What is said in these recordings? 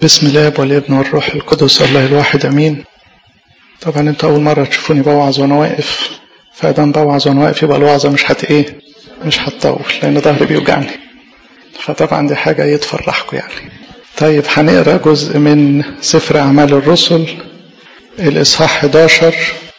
بسم الله والابن والروح القدس الله الواحد امين طبعا انتوا اول مره تشوفوني بوعظ وانا واقف فادام بوعظ وانا واقف يبقى الوعظه مش هت ايه مش هتطول لان ظهري بيوجعني فطبعا دي حاجه ايه تفرحكم يعني طيب هنقرا جزء من سفر اعمال الرسل الاصحاح 11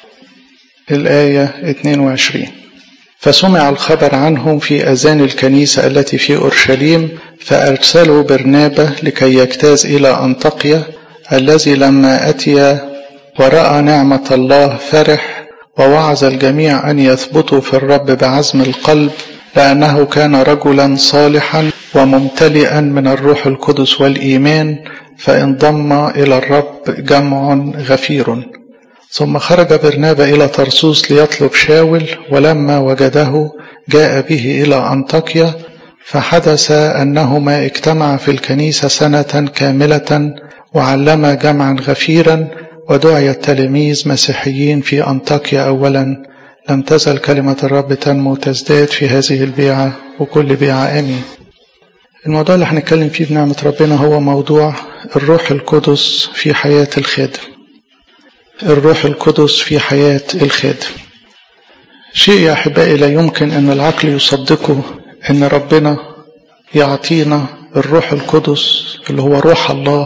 الايه 22 فسمع الخبر عنهم في اذان الكنيسه التي في اورشليم فارسلوا برنابه لكي يجتاز الى انطاكيا الذي لما اتي وراى نعمه الله فرح ووعظ الجميع ان يثبتوا في الرب بعزم القلب لانه كان رجلا صالحا وممتلئا من الروح القدس والايمان فانضم الى الرب جمع غفير ثم خرج برنابا إلى طرسوس ليطلب شاول ولما وجده جاء به إلى أنطاكيا فحدث أنهما اجتمعا في الكنيسة سنة كاملة وعلما جمعا غفيرا ودعي التلاميذ مسيحيين في أنطاكيا أولا لم تزل كلمة الرب تنمو تزداد في هذه البيعة وكل بيعة آمين الموضوع اللي هنتكلم فيه بنعمة ربنا هو موضوع الروح القدس في حياة الخادم الروح القدس في حياة الخادم شيء يا أحبائي لا يمكن أن العقل يصدقه أن ربنا يعطينا الروح القدس اللي هو روح الله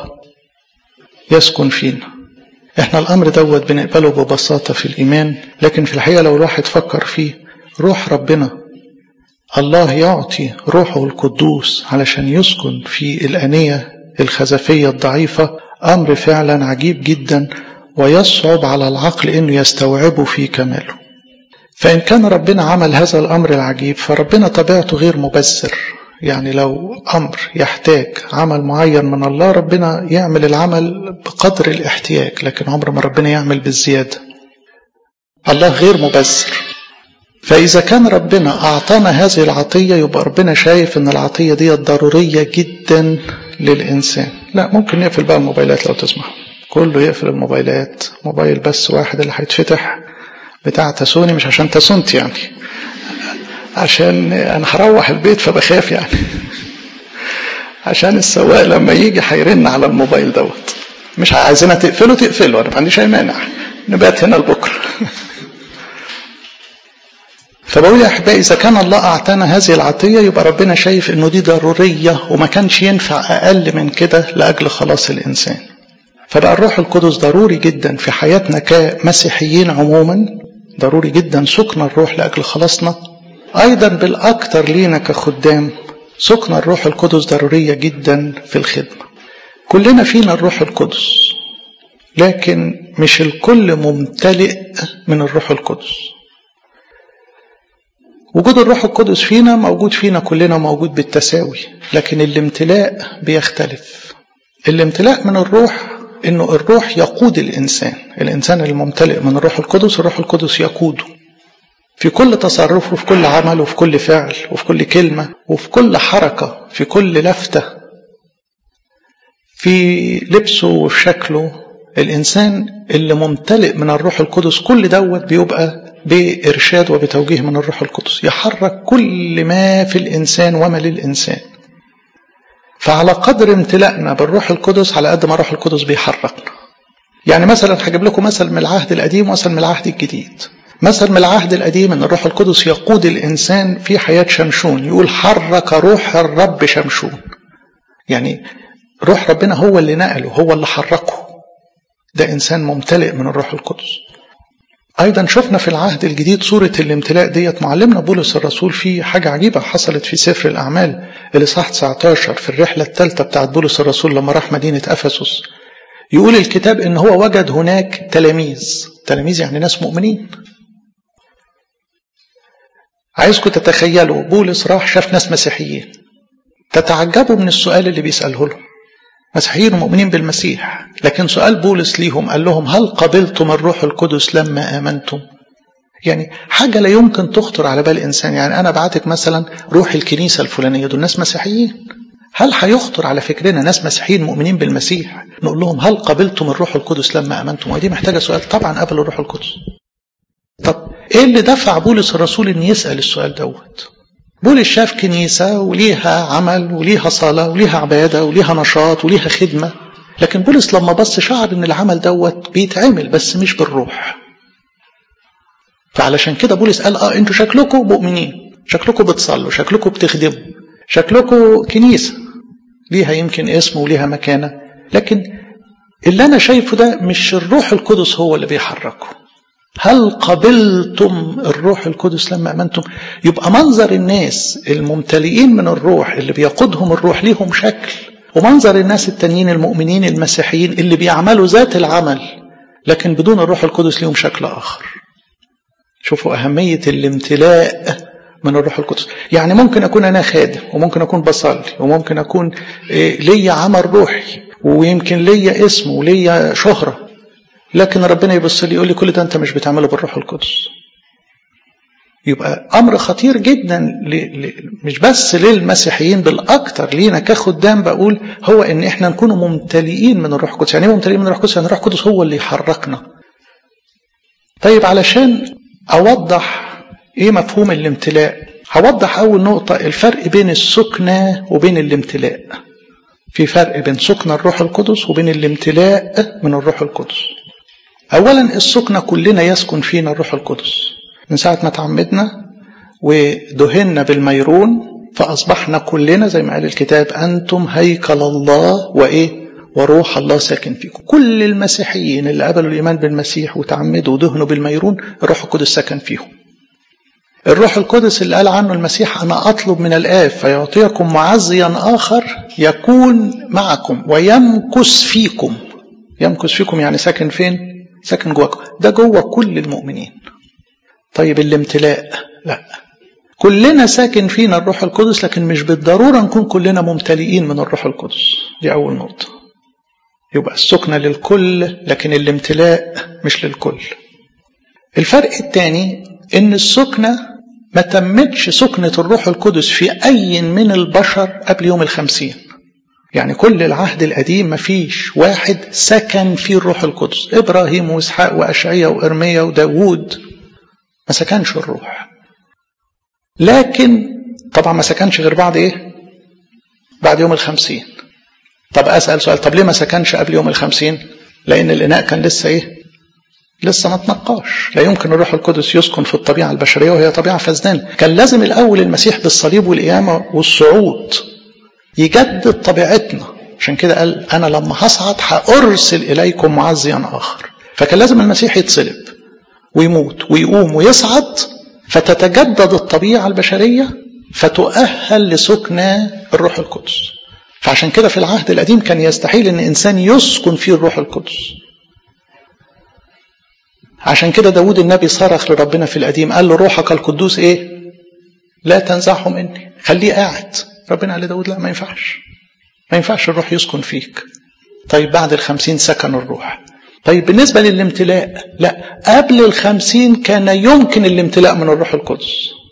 يسكن فينا احنا الأمر دوت بنقبله ببساطة في الإيمان لكن في الحقيقة لو الواحد فكر فيه روح ربنا الله يعطي روحه القدوس علشان يسكن في الأنية الخزفية الضعيفة أمر فعلا عجيب جدا ويصعب على العقل انه يستوعبه في كماله فان كان ربنا عمل هذا الامر العجيب فربنا طبيعته غير مبذر يعني لو امر يحتاج عمل معين من الله ربنا يعمل العمل بقدر الاحتياج لكن عمر ما ربنا يعمل بالزياده الله غير مبذر فاذا كان ربنا اعطانا هذه العطيه يبقى ربنا شايف ان العطيه دي ضروريه جدا للانسان لا ممكن نقفل بقى الموبايلات لو تسمحوا كله يقفل الموبايلات موبايل بس واحد اللي هيتفتح بتاع تسوني مش عشان تسونت يعني عشان انا هروح البيت فبخاف يعني عشان السواق لما يجي هيرن على الموبايل دوت مش عايزينها تقفله تقفله انا ما عنديش اي مانع نبات هنا لبكره فبقول يا احبائي اذا كان الله اعطانا هذه العطيه يبقى ربنا شايف انه دي ضروريه وما كانش ينفع اقل من كده لاجل خلاص الانسان فبقى الروح القدس ضروري جدا في حياتنا كمسيحيين عموما ضروري جدا سكن الروح لأجل خلاصنا أيضا بالأكثر لينا كخدام سكن الروح القدس ضرورية جدا في الخدمة كلنا فينا الروح القدس لكن مش الكل ممتلئ من الروح القدس وجود الروح القدس فينا موجود فينا كلنا موجود بالتساوي لكن الامتلاء بيختلف الامتلاء من الروح انه الروح يقود الانسان الانسان الممتلئ من الروح القدس الروح القدس يقوده في كل تصرف وفي كل عمل وفي كل فعل وفي كل كلمه وفي كل حركه في كل لفته في لبسه وفي شكله الانسان اللي ممتلئ من الروح القدس كل دوت بيبقى بارشاد وبتوجيه من الروح القدس يحرك كل ما في الانسان وما للانسان فعلى قدر امتلائنا بالروح القدس على قد ما الروح القدس بيحركنا يعني مثلا هجيب لكم مثل من العهد القديم ومثل من العهد الجديد مثل من العهد القديم ان الروح القدس يقود الانسان في حياه شمشون يقول حرك روح الرب شمشون يعني روح ربنا هو اللي نقله هو اللي حركه ده انسان ممتلئ من الروح القدس ايضا شفنا في العهد الجديد صوره الامتلاء ديت معلمنا بولس الرسول في حاجه عجيبه حصلت في سفر الاعمال الاصحاح 19 في الرحله الثالثه بتاعت بولس الرسول لما راح مدينه افسس يقول الكتاب ان هو وجد هناك تلاميذ تلاميذ يعني ناس مؤمنين عايزكم تتخيلوا بولس راح شاف ناس مسيحيين تتعجبوا من السؤال اللي بيساله لهم مسيحيين ومؤمنين بالمسيح لكن سؤال بولس ليهم قال لهم هل قبلتم الروح القدس لما آمنتم يعني حاجة لا يمكن تخطر على بال إنسان يعني أنا بعتك مثلا روح الكنيسة الفلانية دول ناس مسيحيين هل هيخطر على فكرنا ناس مسيحيين مؤمنين بالمسيح نقول لهم هل قبلتم الروح القدس لما آمنتم ودي محتاجة سؤال طبعا قبل الروح القدس طب ايه اللي دفع بولس الرسول ان يسأل السؤال دوت بولس شاف كنيسة وليها عمل وليها صلاة وليها عبادة وليها نشاط وليها خدمة لكن بولس لما بص شعر ان العمل دوت بيتعمل بس مش بالروح فعلشان كده بولس قال اه انتوا شكلكم مؤمنين شكلكم بتصلوا شكلكم بتخدموا شكلكم كنيسه ليها يمكن اسم وليها مكانه لكن اللي انا شايفه ده مش الروح القدس هو اللي بيحركه هل قبلتم الروح القدس لما امنتم يبقى منظر الناس الممتلئين من الروح اللي بيقودهم الروح ليهم شكل ومنظر الناس التانيين المؤمنين المسيحيين اللي بيعملوا ذات العمل لكن بدون الروح القدس ليهم شكل اخر شوفوا اهميه الامتلاء من الروح القدس يعني ممكن اكون انا خادم وممكن اكون بصلي وممكن اكون ليا عمل روحي ويمكن ليا اسم وليا شهره لكن ربنا يبص لي يقول لي كل ده انت مش بتعمله بالروح القدس يبقى امر خطير جدا ل... ل... مش بس للمسيحيين بالاكثر لينا كخدام بقول هو ان احنا نكون ممتلئين من الروح القدس يعني ايه ممتلئين من الروح القدس يعني الروح القدس هو اللي يحركنا طيب علشان اوضح ايه مفهوم الامتلاء هوضح اول نقطه الفرق بين السكنه وبين الامتلاء في فرق بين سكن الروح القدس وبين الامتلاء من الروح القدس اولا السكنه كلنا يسكن فينا الروح القدس من ساعه ما تعمدنا ودهنا بالميرون فاصبحنا كلنا زي ما قال الكتاب انتم هيكل الله وايه وروح الله ساكن فيكم كل المسيحيين اللي قبلوا الايمان بالمسيح وتعمدوا ودهنوا بالميرون الروح القدس سكن فيهم الروح القدس اللي قال عنه المسيح أنا أطلب من الآب فيعطيكم معزيا آخر يكون معكم ويمكث فيكم يمكث فيكم يعني ساكن فين؟ ساكن جواكم ده جوه كل المؤمنين طيب الامتلاء لا كلنا ساكن فينا الروح القدس لكن مش بالضرورة نكون كلنا ممتلئين من الروح القدس دي أول نقطة يبقى السكنة للكل لكن الامتلاء مش للكل الفرق الثاني ان السكنة ما تمتش سكنة الروح القدس في أي من البشر قبل يوم الخمسين يعني كل العهد القديم ما فيش واحد سكن فيه الروح القدس إبراهيم وإسحاق وأشعية وإرميا وداوود ما سكنش الروح لكن طبعا ما سكنش غير بعد إيه بعد يوم الخمسين طب أسأل سؤال طب ليه ما سكنش قبل يوم الخمسين لأن الإناء كان لسه إيه لسه ما تنقاش لا يمكن الروح القدس يسكن في الطبيعة البشرية وهي طبيعة فسدان كان لازم الأول المسيح بالصليب والقيامة والصعود يجدد طبيعتنا عشان كده قال أنا لما هصعد هأرسل إليكم معزيا آخر فكان لازم المسيح يتصلب ويموت ويقوم ويصعد فتتجدد الطبيعة البشرية فتؤهل لسكن الروح القدس فعشان كده في العهد القديم كان يستحيل ان انسان يسكن فيه الروح القدس عشان كده داود النبي صرخ لربنا في القديم قال له روحك القدوس ايه لا تنزعه مني خليه قاعد ربنا قال لداود لا ما ينفعش ما ينفعش الروح يسكن فيك طيب بعد الخمسين سكن الروح طيب بالنسبة للامتلاء لا قبل الخمسين كان يمكن الامتلاء من الروح القدس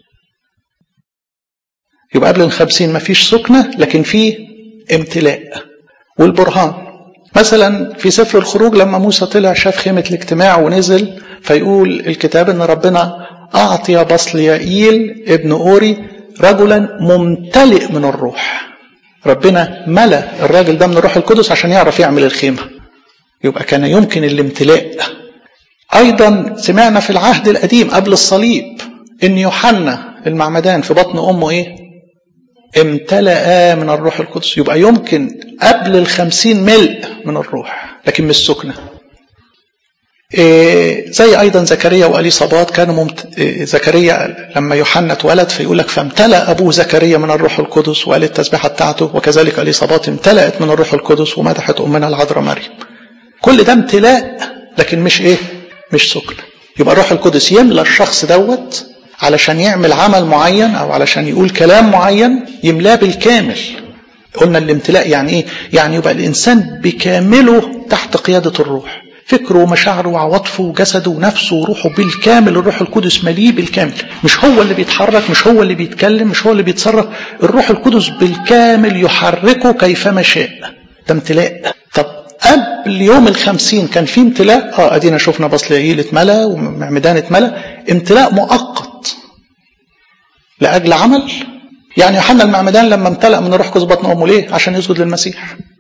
يبقى قبل الخمسين ما فيش سكنة لكن في امتلاء والبرهان مثلا في سفر الخروج لما موسى طلع شاف خيمة الاجتماع ونزل فيقول الكتاب ان ربنا اعطي بصليائيل ابن اوري رجلا ممتلئ من الروح ربنا ملا الراجل ده من الروح القدس عشان يعرف يعمل الخيمة يبقى كان يمكن الامتلاء ايضا سمعنا في العهد القديم قبل الصليب ان يوحنا المعمدان في بطن امه ايه امتلأ من الروح القدس يبقى يمكن قبل الخمسين ملء من الروح لكن مش سكنة إيه زي أيضا زكريا وأليصابات كانوا ممت... إيه زكريا لما يوحنا اتولد فيقول لك فامتلأ أبوه زكريا من الروح القدس وقال التسبيحة بتاعته وكذلك أليصابات امتلأت من الروح القدس ومدحت أمنا العذراء مريم كل ده امتلاء لكن مش إيه مش سكنة يبقى الروح القدس يملى الشخص دوت علشان يعمل عمل معين او علشان يقول كلام معين يملاه بالكامل قلنا الامتلاء يعني ايه يعني يبقى الانسان بكامله تحت قياده الروح فكره ومشاعره وعواطفه وجسده ونفسه وروحه بالكامل الروح القدس مليء بالكامل مش هو اللي بيتحرك مش هو اللي بيتكلم مش هو اللي بيتصرف الروح القدس بالكامل يحركه كيفما شاء ده امتلاء طب قبل يوم الخمسين كان في امتلاء اه ادينا شفنا بصليائيل اتملى ومعمدان اتملى امتلاء مؤقت لاجل عمل يعني يوحنا المعمدان لما امتلأ من الروح القدس بطن امه ليه عشان يسجد للمسيح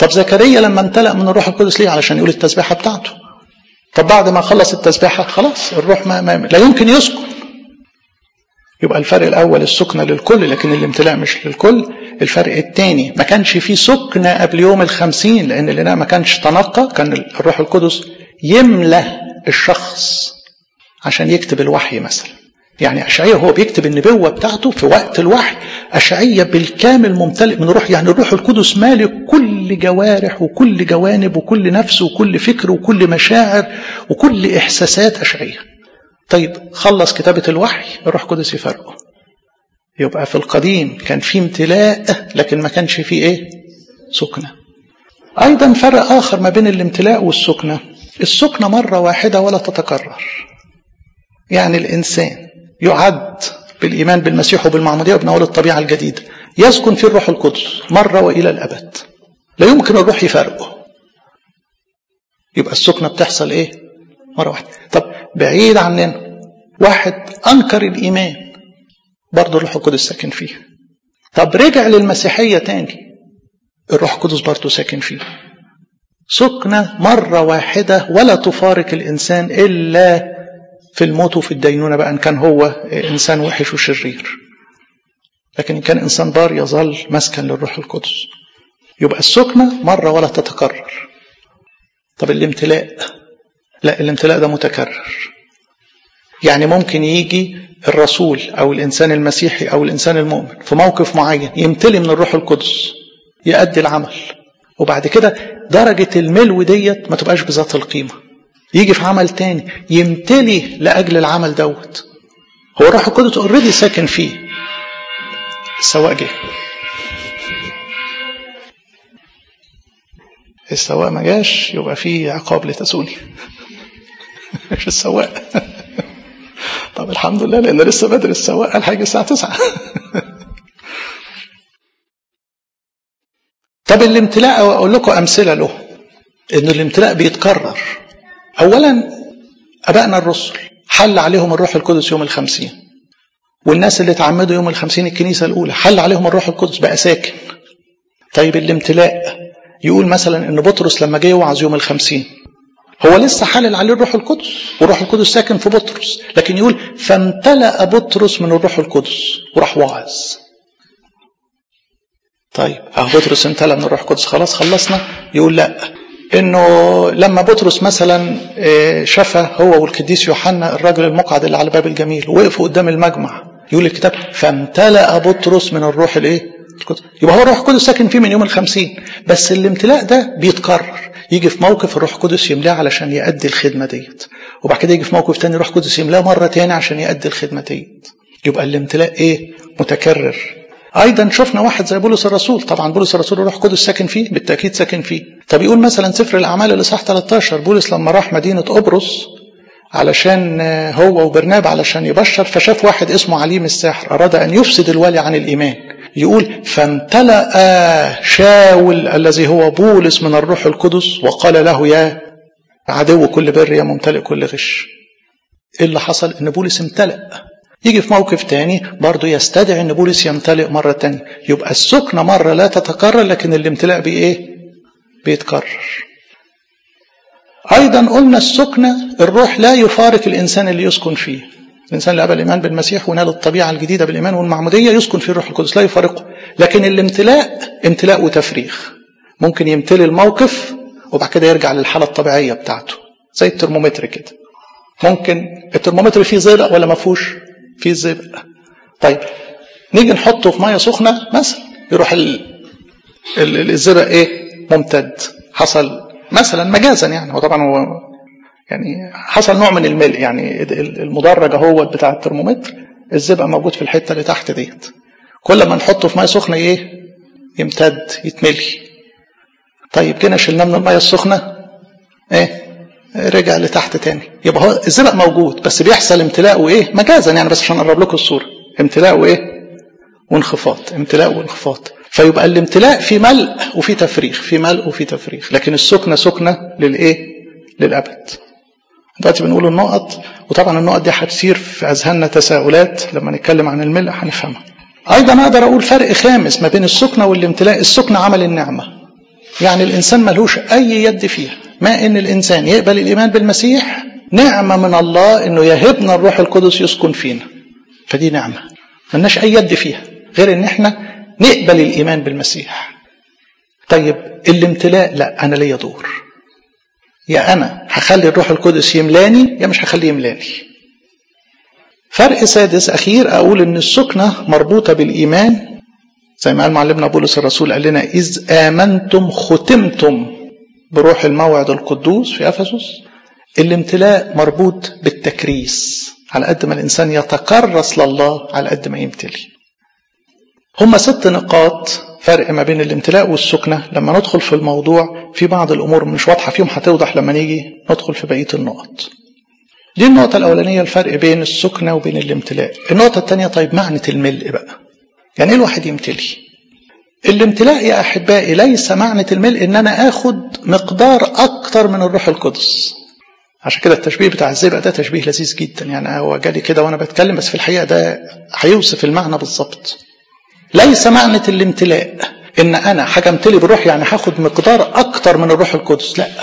طب زكريا لما امتلأ من الروح القدس ليه علشان يقول التسبيحة بتاعته طب بعد ما خلص التسبيحة خلاص الروح ما, ما لا يمكن يسكن يبقى الفرق الأول السكنة للكل لكن الامتلاء مش للكل الفرق الثاني ما كانش في سكنة قبل يوم الخمسين لأن الإناء ما كانش تنقى كان الروح القدس يملى الشخص عشان يكتب الوحي مثلا يعني أشعية هو بيكتب النبوة بتاعته في وقت الوحي أشعية بالكامل ممتلئ من الروح يعني الروح القدس مالك كل جوارح وكل جوانب وكل نفس وكل فكر وكل مشاعر وكل إحساسات أشعية طيب خلص كتابة الوحي الروح القدس يفرقه يبقى في القديم كان في امتلاء لكن ما كانش فيه ايه سكنة أيضا فرق آخر ما بين الامتلاء والسكنة السكنة مرة واحدة ولا تتكرر يعني الإنسان يعد بالإيمان بالمسيح وبالمعمودية وبنقول الطبيعة الجديدة يسكن في الروح القدس مرة وإلى الأبد لا يمكن الروح يفارقه يبقى السكنة بتحصل إيه مرة واحدة طب بعيد عننا واحد أنكر الإيمان برضه الروح القدس ساكن فيه طب رجع للمسيحية تاني الروح القدس برضه ساكن فيه سكنة مرة واحدة ولا تفارق الإنسان إلا في الموت وفي الدينونة بقى إن كان هو إنسان وحش وشرير لكن إن كان إنسان بار يظل مسكن للروح القدس يبقى السكنة مرة ولا تتكرر طب الامتلاء لا الامتلاء ده متكرر يعني ممكن يجي الرسول أو الإنسان المسيحي أو الإنسان المؤمن في موقف معين يمتلي من الروح القدس يؤدي العمل وبعد كده درجة الملو ديت ما تبقاش بذات القيمة يجي في عمل تاني يمتلي لأجل العمل دوت هو الروح القدس اوريدي ساكن فيه السواق جه السواق ما جاش يبقى في عقاب لتسوني مش السواق طب الحمد لله لان لسه بدري السواق قال هيجي الساعه 9 طب الامتلاء اقول لكم امثله له ان الامتلاء بيتكرر اولا ابائنا الرسل حل عليهم الروح القدس يوم الخمسين والناس اللي اتعمدوا يوم الخمسين الكنيسه الاولى حل عليهم الروح القدس بقى ساكن طيب الامتلاء يقول مثلا ان بطرس لما جه يوعظ يوم الخمسين هو لسه حلل عليه الروح القدس والروح القدس ساكن في بطرس لكن يقول فامتلأ بطرس من الروح القدس وراح واعظ طيب اهو بطرس امتلأ من الروح القدس خلاص خلصنا يقول لا انه لما بطرس مثلا شفى هو والقديس يوحنا الراجل المقعد اللي على باب الجميل وقفوا قدام المجمع يقول الكتاب فامتلأ بطرس من الروح الايه القدس يبقى هو الروح القدس ساكن فيه من يوم الخمسين بس الامتلاء ده بيتكرر يجي في موقف الروح القدس يملاه علشان يأدي الخدمة ديت وبعد كده يجي في موقف تاني الروح القدس يملاه مرة تاني عشان يأدي الخدمة ديت يبقى الامتلاء ايه متكرر ايضا شفنا واحد زي بولس الرسول طبعا بولس الرسول الروح القدس ساكن فيه بالتاكيد ساكن فيه طب يقول مثلا سفر الاعمال الاصحاح 13 بولس لما راح مدينه قبرص علشان هو وبرناب علشان يبشر فشاف واحد اسمه عليم الساحر اراد ان يفسد الوالي عن الايمان يقول فامتلأ شاول الذي هو بولس من الروح القدس وقال له يا عدو كل بر يا ممتلئ كل غش ايه اللي حصل ان بولس امتلأ يجي في موقف تاني برضه يستدعي ان بولس يمتلئ مرة تانية يبقى السكنة مرة لا تتكرر لكن الامتلاء بايه بيتكرر ايضا قلنا السكنة الروح لا يفارق الانسان اللي يسكن فيه الإنسان اللي قبل الإيمان بالمسيح ونال الطبيعة الجديدة بالإيمان والمعمودية يسكن في الروح القدس لا يفارقه لكن الامتلاء امتلاء وتفريغ ممكن يمتلي الموقف وبعد كده يرجع للحالة الطبيعية بتاعته زي الترمومتر كده ممكن الترمومتر فيه زئبق ولا ما فيهوش فيه زئبق طيب نيجي نحطه في ميه سخنه مثلا يروح الزئبق ايه ممتد حصل مثلا مجازا يعني هو طبعا هو يعني حصل نوع من الملء يعني المدرج اهو بتاع الترمومتر الزئبق موجود في الحته اللي تحت ديت كل ما نحطه في ميه سخنه ايه يمتد يتملي طيب جينا شلناه من الميه السخنه ايه رجع لتحت تاني يبقى هو الزئبق موجود بس بيحصل امتلاء وايه مجازا يعني بس عشان اقرب لكم الصوره امتلاء وايه وانخفاض امتلاء وانخفاض فيبقى الامتلاء في ملء وفي تفريغ في ملء وفي تفريغ لكن السكنه سكنه للايه للابد دلوقتي بنقول النقط وطبعا النقط دي هتثير في اذهاننا تساؤلات لما نتكلم عن الملء هنفهمها ايضا اقدر اقول فرق خامس ما بين السكنه والامتلاء السكنه عمل النعمه يعني الإنسان ملهوش أي يد فيها ما إن الإنسان يقبل الإيمان بالمسيح نعمة من الله إنه يهبنا الروح القدس يسكن فينا فدي نعمة ملناش أي يد فيها غير إن إحنا نقبل الإيمان بالمسيح طيب الامتلاء لا أنا ليا دور يا أنا هخلي الروح القدس يملاني يا مش هخليه يملاني فرق سادس أخير أقول إن السكنة مربوطة بالإيمان زي ما قال معلمنا بولس الرسول قال لنا إذ آمنتم ختمتم بروح الموعد القدوس في أفسس الامتلاء مربوط بالتكريس على قد ما الإنسان يتكرس لله على قد ما يمتلي هما ست نقاط فرق ما بين الامتلاء والسكنة لما ندخل في الموضوع في بعض الأمور مش واضحة فيهم هتوضح لما نيجي ندخل في بقية النقط دي النقطة الأولانية الفرق بين السكنة وبين الامتلاء النقطة الثانية طيب معنى الملء بقى يعني ايه الواحد يمتلي الامتلاء يا أحبائي ليس معنى الملء إن أنا آخد مقدار أكتر من الروح القدس عشان كده التشبيه بتاع الزبق ده تشبيه لذيذ جدا يعني هو جالي كده وأنا بتكلم بس في الحقيقة ده هيوصف المعنى بالظبط ليس معنى الامتلاء إن أنا حاجة امتلي بالروح يعني هاخد مقدار أكتر من الروح القدس لا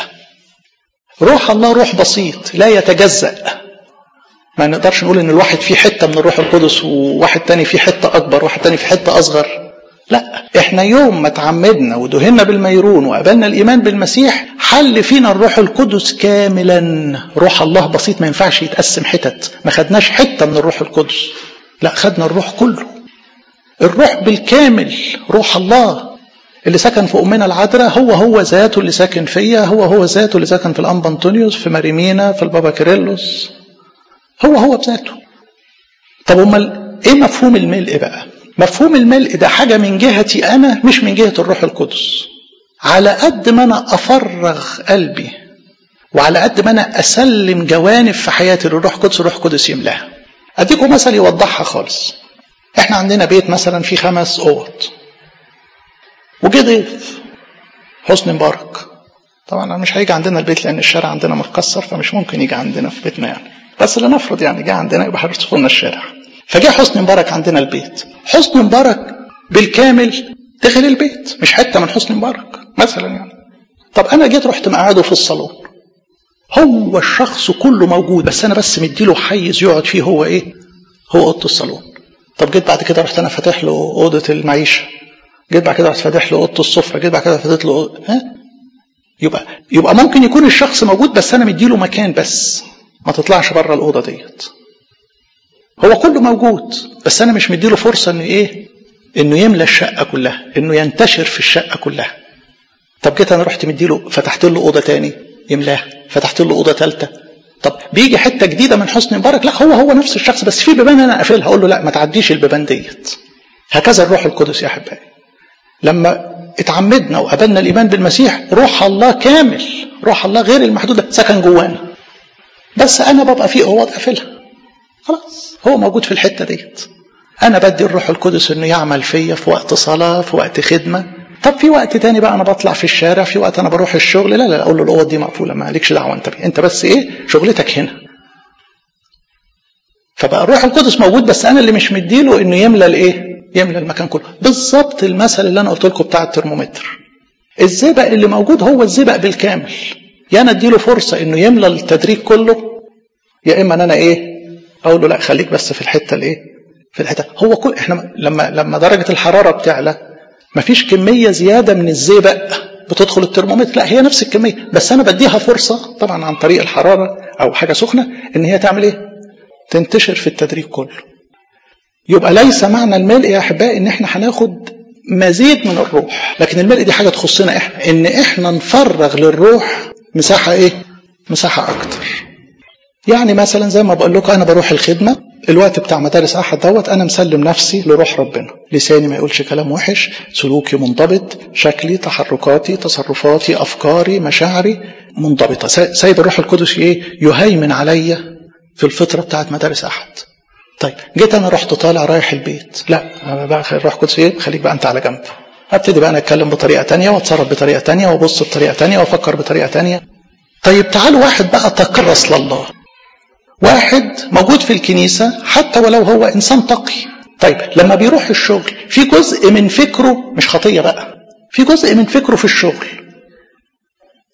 روح الله روح بسيط لا يتجزأ ما نقدرش نقول ان الواحد فيه حته من الروح القدس وواحد تاني فيه حته اكبر واحد تاني فيه حته اصغر لا احنا يوم ما تعمدنا ودهنا بالميرون وقبلنا الايمان بالمسيح حل فينا الروح القدس كاملا روح الله بسيط ما ينفعش يتقسم حتت ما خدناش حته من الروح القدس لا خدنا الروح كله الروح بالكامل روح الله اللي سكن في امنا العذراء هو هو ذاته اللي ساكن فيا هو هو ذاته اللي ساكن في الانبا انطونيوس في ماريمينا في البابا كيرلس هو هو بذاته طب امال ايه مفهوم الملء بقى مفهوم الملء ده حاجه من جهتي انا مش من جهه الروح القدس على قد ما انا افرغ قلبي وعلى قد ما انا اسلم جوانب في حياتي للروح القدس الروح القدس يملاها اديكم مثل يوضحها خالص احنا عندنا بيت مثلا فيه خمس اوض وجه ضيف حسني مبارك طبعا مش هيجي عندنا البيت لان الشارع عندنا متكسر فمش ممكن يجي عندنا في بيتنا يعني بس لنفرض يعني جه عندنا يبقى هيرصفوا لنا الشارع فجاء حسني مبارك عندنا البيت حسني مبارك بالكامل دخل البيت مش حته من حسني مبارك مثلا يعني طب انا جيت رحت مقعده في الصالون هو الشخص كله موجود بس انا بس مديله حيز يقعد فيه هو ايه هو اوضه الصالون طب جيت بعد كده رحت انا فاتح له اوضه المعيشه جيت بعد كده رحت فاتح له اوضه السفره جيت بعد كده فاتح له أوضة. ها يبقى يبقى ممكن يكون الشخص موجود بس انا مديله مكان بس ما تطلعش بره الاوضه ديت هو كله موجود بس انا مش مديله فرصه انه ايه انه يملى الشقه كلها انه ينتشر في الشقه كلها طب جيت انا رحت مديله فتحت له اوضه تاني يملاها فتحت له اوضه ثالثه طب بيجي حته جديده من حسني مبارك لا هو هو نفس الشخص بس في بيبان انا قافلها اقول له لا ما تعديش البيبان ديت هكذا الروح القدس يا احبائي لما اتعمدنا وقبلنا الايمان بالمسيح روح الله كامل روح الله غير المحدود سكن جوانا بس انا ببقى في اوض قافلها خلاص هو موجود في الحته ديت انا بدي الروح القدس انه يعمل فيا في وقت صلاه في وقت خدمه طب في وقت تاني بقى انا بطلع في الشارع في وقت انا بروح الشغل لا لا اقول له الاوض دي مقفوله ما لكش دعوه انت بيه. انت بس ايه شغلتك هنا فبقى الروح القدس موجود بس انا اللي مش مديله انه يملى الايه يملى المكان كله بالظبط المثل اللي انا قلت لكم بتاع الترمومتر الزبق اللي موجود هو الزبق بالكامل يا انا اديله فرصه انه يملى التدريج كله يا اما ان انا ايه اقول له لا خليك بس في الحته الايه في الحته هو كل احنا لما لما درجه الحراره بتعلى مفيش كميه زياده من الزئبق بتدخل الترمومتر لا هي نفس الكميه بس انا بديها فرصه طبعا عن طريق الحراره او حاجه سخنه ان هي تعمل ايه تنتشر في التدريج كله يبقى ليس معنى الملء يا احبائي ان احنا هناخد مزيد من الروح لكن الملء دي حاجه تخصنا احنا ان احنا نفرغ للروح مساحه ايه مساحه اكتر يعني مثلا زي ما بقول لكم انا بروح الخدمه الوقت بتاع مدارس احد دوت انا مسلم نفسي لروح ربنا لساني ما يقولش كلام وحش سلوكي منضبط شكلي تحركاتي تصرفاتي افكاري مشاعري منضبطه سيد الروح القدس ايه يهيمن عليا في الفتره بتاعت مدارس احد طيب جيت انا رحت طالع رايح البيت لا أنا بقى الروح القدس ايه خليك بقى انت على جنب ابتدي بقى انا اتكلم بطريقه تانية واتصرف بطريقه تانية وابص بطريقه تانية وافكر بطريقه تانية طيب تعال واحد بقى تكرس لله واحد موجود في الكنيسة حتى ولو هو إنسان تقي طيب لما بيروح الشغل في جزء من فكره مش خطية بقى في جزء من فكره في الشغل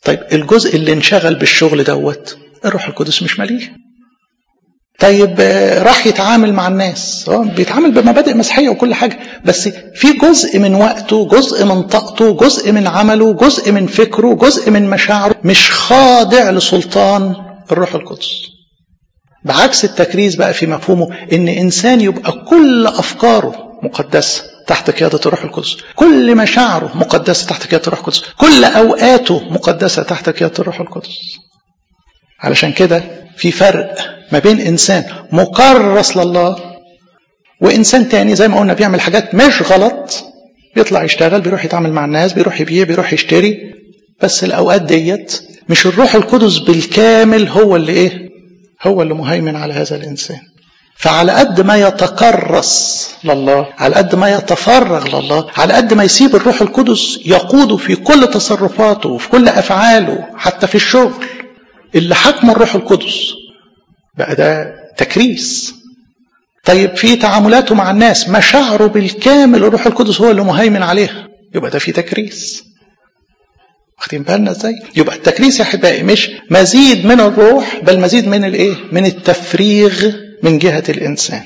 طيب الجزء اللي انشغل بالشغل دوت الروح القدس مش مليه طيب راح يتعامل مع الناس هو بيتعامل بمبادئ مسيحيه وكل حاجه بس في جزء من وقته جزء من طاقته جزء من عمله جزء من فكره جزء من مشاعره مش خاضع لسلطان الروح القدس بعكس التكريس بقى في مفهومه ان انسان يبقى كل افكاره مقدسه تحت قيادة الروح القدس كل مشاعره مقدسة تحت قيادة الروح القدس كل أوقاته مقدسة تحت قيادة الروح القدس علشان كده في فرق ما بين إنسان مكرس لله وإنسان تاني زي ما قلنا بيعمل حاجات مش غلط بيطلع يشتغل بيروح يتعامل مع الناس بيروح يبيع بيروح يشتري بس الأوقات ديت مش الروح القدس بالكامل هو اللي إيه هو اللي مهيمن على هذا الإنسان فعلى قد ما يتكرس لله على قد ما يتفرغ لله على قد ما يسيب الروح القدس يقوده في كل تصرفاته وفي كل أفعاله حتى في الشغل اللي حكم الروح القدس بقى ده تكريس طيب في تعاملاته مع الناس مشاعره بالكامل الروح القدس هو اللي مهيمن عليها يبقى ده في تكريس واخدين بالنا ازاي يبقى التكريس يا احبائي مش مزيد من الروح بل مزيد من الايه من التفريغ من جهة الإنسان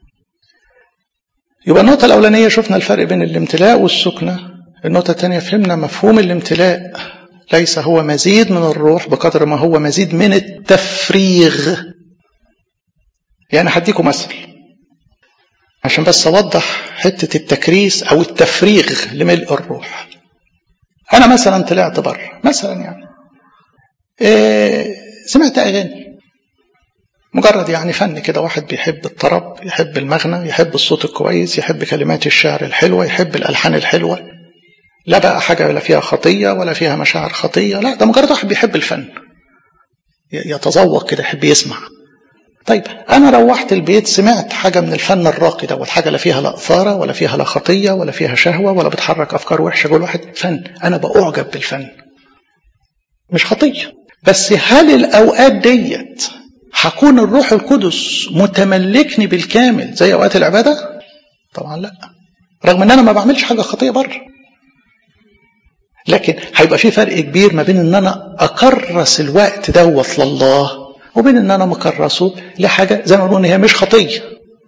يبقى النقطة الأولانية شفنا الفرق بين الامتلاء والسكنة النقطة الثانية فهمنا مفهوم الامتلاء ليس هو مزيد من الروح بقدر ما هو مزيد من التفريغ يعني هديكم مثل عشان بس أوضح حتة التكريس أو التفريغ لملء الروح أنا مثلا طلعت بره مثلا يعني إيه سمعت أغاني مجرد يعني فن كده واحد بيحب الطرب يحب المغنى يحب الصوت الكويس يحب كلمات الشعر الحلوة يحب الألحان الحلوة لا بقى حاجة لا فيها خطية ولا فيها مشاعر خطية لا ده مجرد واحد بيحب الفن يتذوق كده يحب يسمع طيب أنا روحت البيت سمعت حاجة من الفن الراقي دوت حاجة لا فيها لا إثارة ولا فيها لا خطية ولا فيها شهوة ولا بتحرك أفكار وحشة جوه الواحد فن أنا بأعجب بالفن مش خطية بس هل الأوقات ديت هكون الروح القدس متملكني بالكامل زي اوقات العباده طبعا لا رغم ان انا ما بعملش حاجه خطيه بره لكن هيبقى في فرق كبير ما بين ان انا اكرس الوقت دوت لله وبين ان انا مكرسه لحاجه زي ما بنقول هي مش خطيه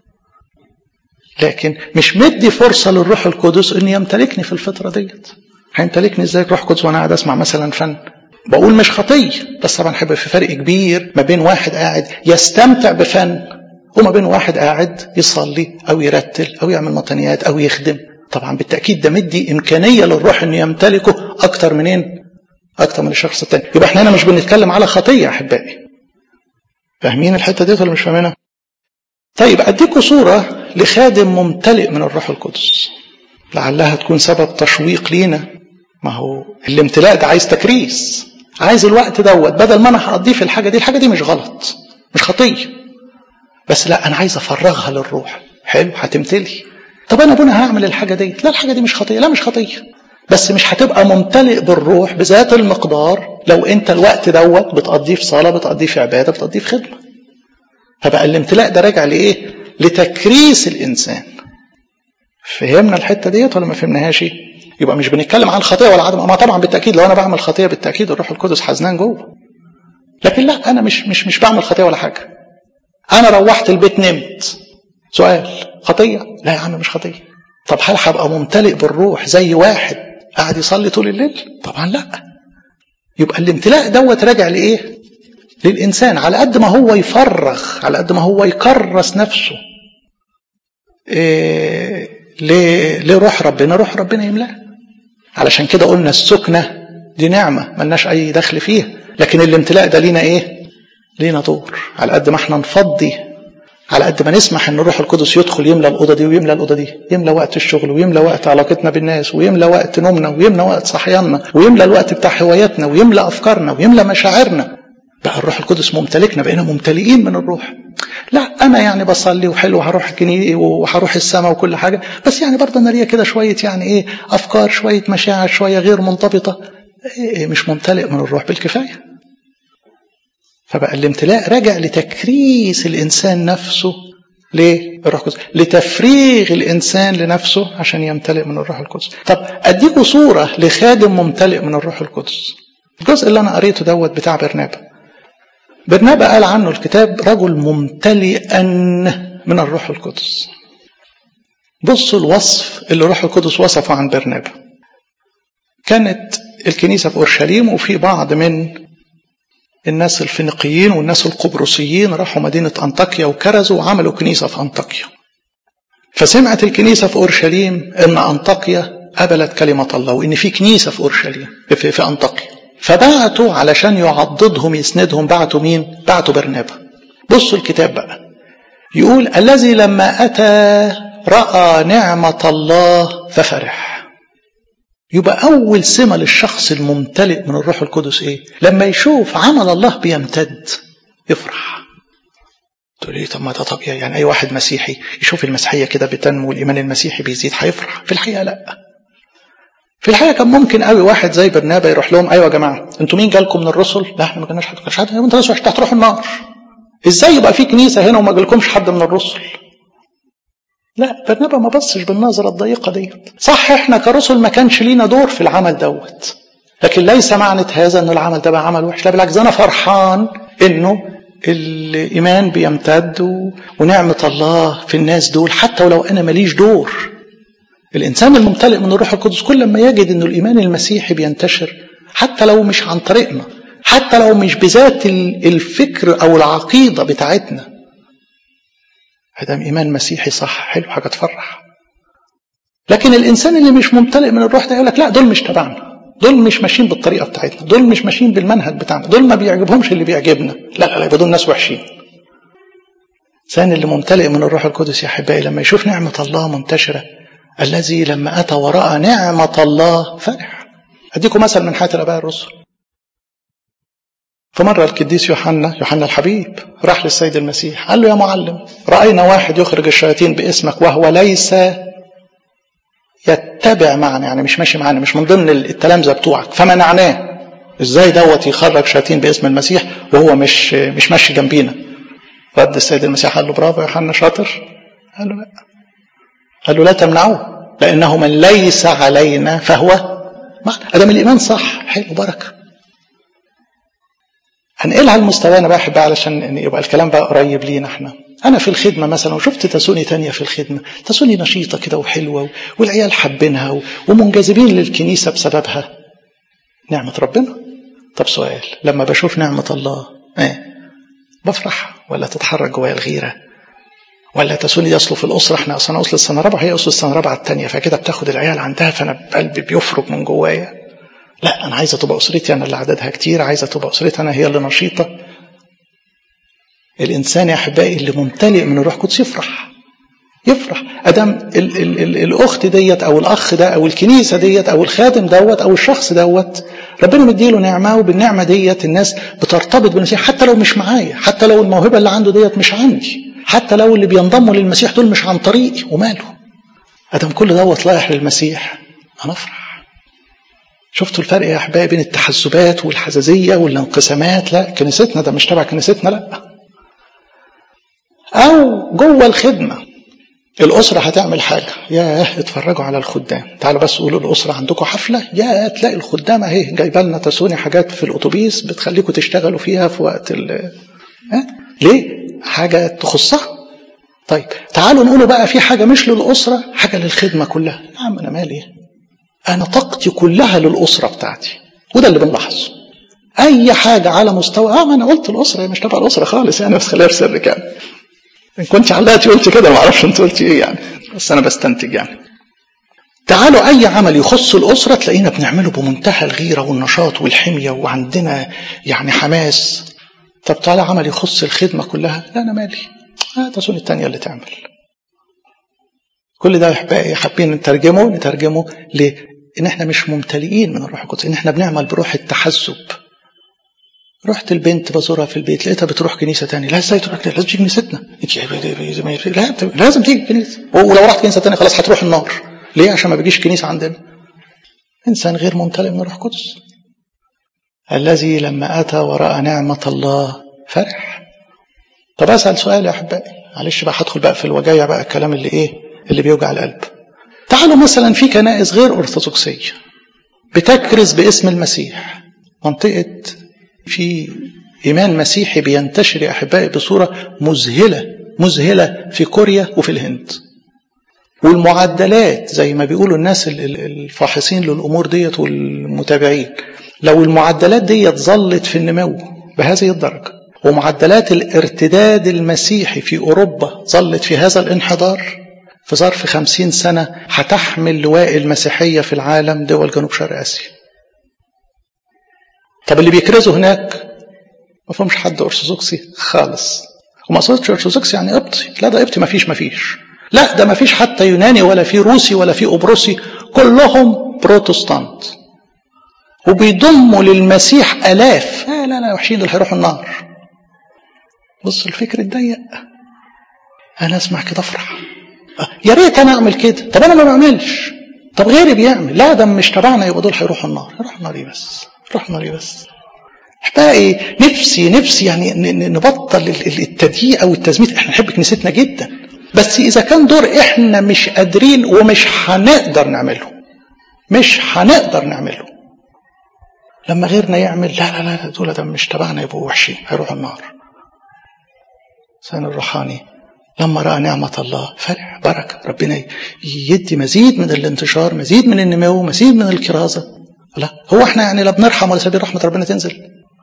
لكن مش مدي فرصه للروح القدس ان يمتلكني في الفتره ديت هيمتلكني ازاي الروح القدس وانا قاعد اسمع مثلا فن بقول مش خطية بس طبعا هيبقى في فرق كبير ما بين واحد قاعد يستمتع بفن وما بين واحد قاعد يصلي أو يرتل أو يعمل مطنيات أو يخدم طبعا بالتأكيد ده مدي إمكانية للروح إنه يمتلكه أكتر منين؟ أكتر من الشخص التاني يبقى إحنا هنا مش بنتكلم على خطية يا أحبائي فاهمين الحتة دي ولا مش فاهمينها؟ طيب أديكم صورة لخادم ممتلئ من الروح القدس لعلها تكون سبب تشويق لينا ما هو الامتلاء ده عايز تكريس عايز الوقت دوت بدل ما انا هقضيه في الحاجه دي الحاجه دي مش غلط مش خطيه بس لا انا عايز افرغها للروح حلو هتمتلي طب انا ابونا هعمل الحاجه دي لا الحاجه دي مش خطيه لا مش خطيه بس مش هتبقى ممتلئ بالروح بذات المقدار لو انت الوقت دوت بتقضيه في صلاه بتقضيه في عباده بتقضيه في خدمه فبقى الامتلاء ده راجع لايه لتكريس الانسان فهمنا الحته ديت ولا ما فهمناهاش يبقى مش بنتكلم عن خطيه ولا عدم ما طبعا بالتاكيد لو انا بعمل خطيه بالتاكيد الروح القدس حزنان جوه لكن لا انا مش مش مش بعمل خطيه ولا حاجه انا روحت البيت نمت سؤال خطيه لا يا عم مش خطيه طب هل هبقى ممتلئ بالروح زي واحد قاعد يصلي طول الليل طبعا لا يبقى الامتلاء دوت راجع لايه للانسان على قد ما هو يفرغ على قد ما هو يكرس نفسه إيه لروح ربنا روح ربنا يملاه علشان كده قلنا السكنة دي نعمة ملناش أي دخل فيها لكن الامتلاء ده لينا إيه لينا دور على قد ما احنا نفضي على قد ما نسمح ان الروح القدس يدخل يملى الاوضه دي ويملى الاوضه دي يملى وقت الشغل ويملى وقت علاقتنا بالناس ويملى وقت نومنا ويملى وقت صحياننا ويملى الوقت بتاع هواياتنا ويملى افكارنا ويملى مشاعرنا بقى الروح القدس ممتلكنا بقينا ممتلئين من الروح لا انا يعني بصلي وحلو هروح الكنيسه وهروح السماء وكل حاجه بس يعني برضه انا ليا كده شويه يعني ايه افكار شويه مشاعر شويه غير منضبطه إيه مش ممتلئ من الروح بالكفايه فبقى الامتلاء راجع لتكريس الانسان نفسه ليه الروح القدس لتفريغ الانسان لنفسه عشان يمتلئ من الروح القدس طب اديكوا صوره لخادم ممتلئ من الروح القدس الجزء اللي انا قريته دوت بتاع برنابا برنابا قال عنه الكتاب رجل ممتلئا من الروح القدس بصوا الوصف اللي الروح القدس وصفه عن برنابا كانت الكنيسة في أورشليم وفي بعض من الناس الفينيقيين والناس القبرصيين راحوا مدينة أنطاكيا وكرزوا وعملوا كنيسة في أنطاكيا فسمعت الكنيسة في أورشليم أن أنطاكيا قبلت كلمة الله وإن في كنيسة في أورشليم في, في أنطاكيا فبعتوا علشان يعضدهم يسندهم بعتوا مين؟ بعتوا برنابا بصوا الكتاب بقى يقول الذي لما أتى رأى نعمة الله ففرح يبقى أول سمة للشخص الممتلئ من الروح القدس إيه؟ لما يشوف عمل الله بيمتد يفرح. تقول لي طب ما ده طبيعي يعني أي واحد مسيحي يشوف المسيحية كده بتنمو والإيمان المسيحي بيزيد هيفرح، في الحقيقة لأ. في الحقيقة كان ممكن قوي واحد زي برنابا يروح لهم أيوة يا جماعة أنتوا مين جالكم من الرسل؟ لا إحنا ما جالناش حد، مش حد أنتوا ناس وحشة هتروحوا النار. إزاي يبقى في كنيسة هنا وما جالكمش حد من الرسل؟ لا برنابا ما بصش بالنظرة الضيقة ديت صح احنا كرسل ما كانش لينا دور في العمل دوت لكن ليس معنى هذا ان العمل ده بقى عمل وحش لا بالعكس انا فرحان انه الايمان بيمتد ونعمة الله في الناس دول حتى ولو انا ماليش دور الانسان الممتلئ من الروح القدس كل ما يجد انه الايمان المسيحي بينتشر حتى لو مش عن طريقنا حتى لو مش بذات الفكر او العقيدة بتاعتنا ادام ايمان مسيحي صح حلو حاجه تفرح لكن الانسان اللي مش ممتلئ من الروح ده يقول لك لا دول مش تبعنا دول مش ماشيين بالطريقه بتاعتنا دول مش ماشيين بالمنهج بتاعنا دول ما بيعجبهمش اللي بيعجبنا لا لا لا يبقى دول ناس وحشين الانسان اللي ممتلئ من الروح القدس يا احبائي لما يشوف نعمه الله منتشره الذي لما اتى وراى نعمه الله فرح اديكم مثل من حياه الاباء الرسل فمرة القديس يوحنا يوحنا الحبيب راح للسيد المسيح قال له يا معلم رأينا واحد يخرج الشياطين باسمك وهو ليس يتبع معنا يعني مش ماشي معانا مش من ضمن التلامذة بتوعك فمنعناه ازاي دوت يخرج شياطين باسم المسيح وهو مش مش ماشي جنبينا رد السيد المسيح قال له برافو يا يوحنا شاطر قال له لا قال له لا تمنعوه لانه من ليس علينا فهو معنا ادم الايمان صح حلو بركه هنقلها لمستوانا بقى احبائي علشان يبقى الكلام بقى قريب لينا احنا انا في الخدمه مثلا وشفت تسوني تانية في الخدمه تسوني نشيطه كده وحلوه والعيال حابينها ومنجذبين للكنيسه بسببها نعمه ربنا طب سؤال لما بشوف نعمه الله ايه بفرح ولا تتحرك جوايا الغيره ولا تسوني دي اصله في الاسره احنا اصلا اصل السنه الرابعه هي اصل السنه الرابعه الثانيه فكده بتاخد العيال عندها فانا قلبي بيفرج من جوايا لا انا عايزه تبقى اسرتي انا اللي عددها كتير عايزه تبقى اسرتي انا هي اللي نشيطه الانسان يا احبائي اللي ممتلئ من الروح القدس يفرح يفرح ادم ال ال ال الاخت ديت او الاخ ده او الكنيسه ديت او الخادم دوت او الشخص دوت ربنا مديله نعمه وبالنعمه ديت الناس بترتبط بالمسيح حتى لو مش معايا حتى لو الموهبه اللي عنده ديت مش عندي حتى لو اللي بينضموا للمسيح دول مش عن طريقي وماله ادم كل دوت رايح للمسيح انا افرح شفتوا الفرق يا احبائي بين التحزبات والحزازيه والانقسامات لا كنيستنا ده مش تبع كنيستنا لا او جوه الخدمه الأسرة هتعمل حاجة ياه اتفرجوا على الخدام تعالوا بس قولوا الأسرة عندكم حفلة يا تلاقي الخدام اهي جايبه لنا تسوني حاجات في الأتوبيس بتخليكم تشتغلوا فيها في وقت ال ها؟ ليه؟ حاجة تخصها طيب تعالوا نقولوا بقى في حاجة مش للأسرة حاجة للخدمة كلها يا عم أنا مالي أنا طاقتي كلها للأسرة بتاعتي وده اللي بنلاحظه أي حاجة على مستوى آه ما أنا قلت الأسرة مش تبع الأسرة خالص يعني بس خليها في سر كان إن كنت علقتي قلت كده ما أعرفش أنت قلتي إيه يعني بس أنا بستنتج يعني تعالوا أي عمل يخص الأسرة تلاقينا بنعمله بمنتهى الغيرة والنشاط والحمية وعندنا يعني حماس طب تعالى عمل يخص الخدمة كلها لا أنا مالي آه تسون التانية اللي تعمل كل ده يا احبائي حابين نترجمه نترجمه لان احنا مش ممتلئين من الروح القدس ان احنا بنعمل بروح التحزب رحت البنت بزورها في البيت لقيتها بتروح كنيسه تانية لا ازاي تروح لازم تيجي كنيستنا لا لازم تيجي كنيسه ولو رحت كنيسه تانية خلاص هتروح النار ليه عشان ما بيجيش كنيسه عندنا انسان غير ممتلئ من الروح القدس الذي لما اتى وراى نعمه الله فرح طب اسال سؤال يا احبائي معلش بقى هدخل بقى في الوجايه بقى الكلام اللي ايه اللي بيوجع القلب تعالوا مثلا في كنائس غير أرثوذكسية بتكرز باسم المسيح منطقة في إيمان مسيحي بينتشر يا أحبائي بصورة مذهلة مذهلة في كوريا وفي الهند والمعدلات زي ما بيقولوا الناس الفاحصين للأمور ديت والمتابعين لو المعدلات ديت ظلت في النمو بهذه الدرجة ومعدلات الارتداد المسيحي في أوروبا ظلت في هذا الانحدار في ظرف خمسين سنة هتحمل لواء المسيحية في العالم دول جنوب شرق آسيا طب اللي بيكرزوا هناك ما فهمش حد أرثوذكسي خالص وما أقصدش أرثوذكسي يعني قبطي لا ده قبطي ما فيش ما فيش لا ده ما فيش حتى يوناني ولا في روسي ولا في قبرصي كلهم بروتستانت وبيضموا للمسيح آلاف آه لا لا وحشين دول هيروحوا النار بص الفكر الضيق أنا أسمع كده أفرح يا ريت أنا أعمل كده طب أنا ما بعملش طب غيري بيعمل لا ده مش تبعنا يبقى دول هيروحوا النار يروحوا النار إيه بس يروحوا النار إيه بس احبائي نفسي نفسي يعني نبطل التضييق او التزميت احنا نحب كنيستنا جدا بس اذا كان دور احنا مش قادرين ومش هنقدر نعمله مش هنقدر نعمله لما غيرنا يعمل لا لا لا دول ده مش تبعنا يبقوا وحشين هيروحوا النار سان الروحاني لما راى نعمه الله فرح بركه ربنا يدي مزيد من الانتشار مزيد من النمو مزيد من الكرازه لا هو احنا يعني لا بنرحم ولا سبيل رحمه ربنا تنزل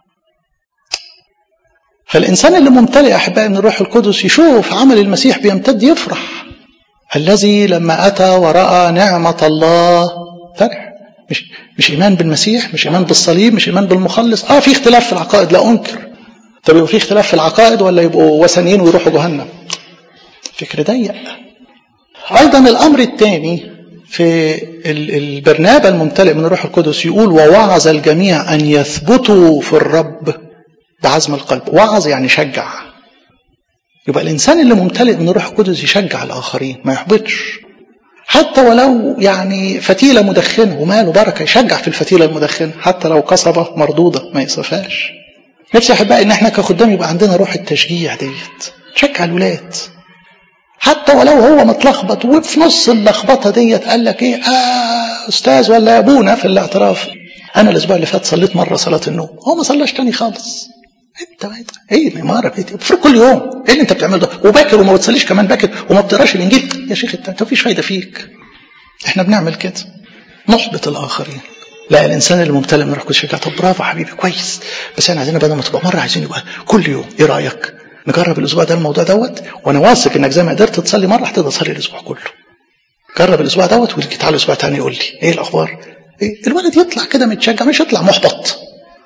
فالإنسان اللي ممتلئ أحبائي من الروح القدس يشوف عمل المسيح بيمتد يفرح الذي لما أتى ورأى نعمة الله فرح مش مش إيمان بالمسيح مش إيمان بالصليب مش إيمان بالمخلص آه في اختلاف في العقائد لا أنكر طب يبقى في اختلاف في العقائد ولا يبقوا وثنيين ويروحوا جهنم فكر ضيق أيضا الأمر الثاني في البرنابة الممتلئ من الروح القدس يقول ووعظ الجميع أن يثبتوا في الرب بعزم القلب وعظ يعني شجع يبقى الإنسان اللي ممتلئ من الروح القدس يشجع الآخرين ما يحبطش حتى ولو يعني فتيلة مدخنة وماله بركة يشجع في الفتيلة المدخنة حتى لو قصبة مردودة ما يصفاش نفسي أحبائي إن إحنا كخدام يبقى عندنا روح التشجيع ديت تشجع الولاد حتى ولو هو متلخبط وفي نص اللخبطة ديت قال لك إيه آه أستاذ ولا يا أبونا في الاعتراف أنا الأسبوع اللي فات صليت مرة صلاة النوم هو ما صلاش تاني خالص انت ايه مره بتفرق كل يوم ايه اللي انت بتعمله ده وباكر وما بتصليش كمان باكر وما بتقراش الانجيل يا شيخ انت مفيش فايده فيك احنا بنعمل كده نحبط الاخرين لا الانسان اللي ممتلئ من روح القدس طب برافو حبيبي كويس بس احنا عايزين بدل ما تبقى مره عايزين يبقى كل يوم ايه رايك نجرب الاسبوع ده الموضوع دوت وانا واثق انك زي ما قدرت تصلي مره هتقدر تصلي الاسبوع كله جرب الاسبوع دوت وتيجي تعالى الاسبوع تاني يقول لي ايه الاخبار إيه؟ الولد يطلع كده متشجع مش يطلع محبط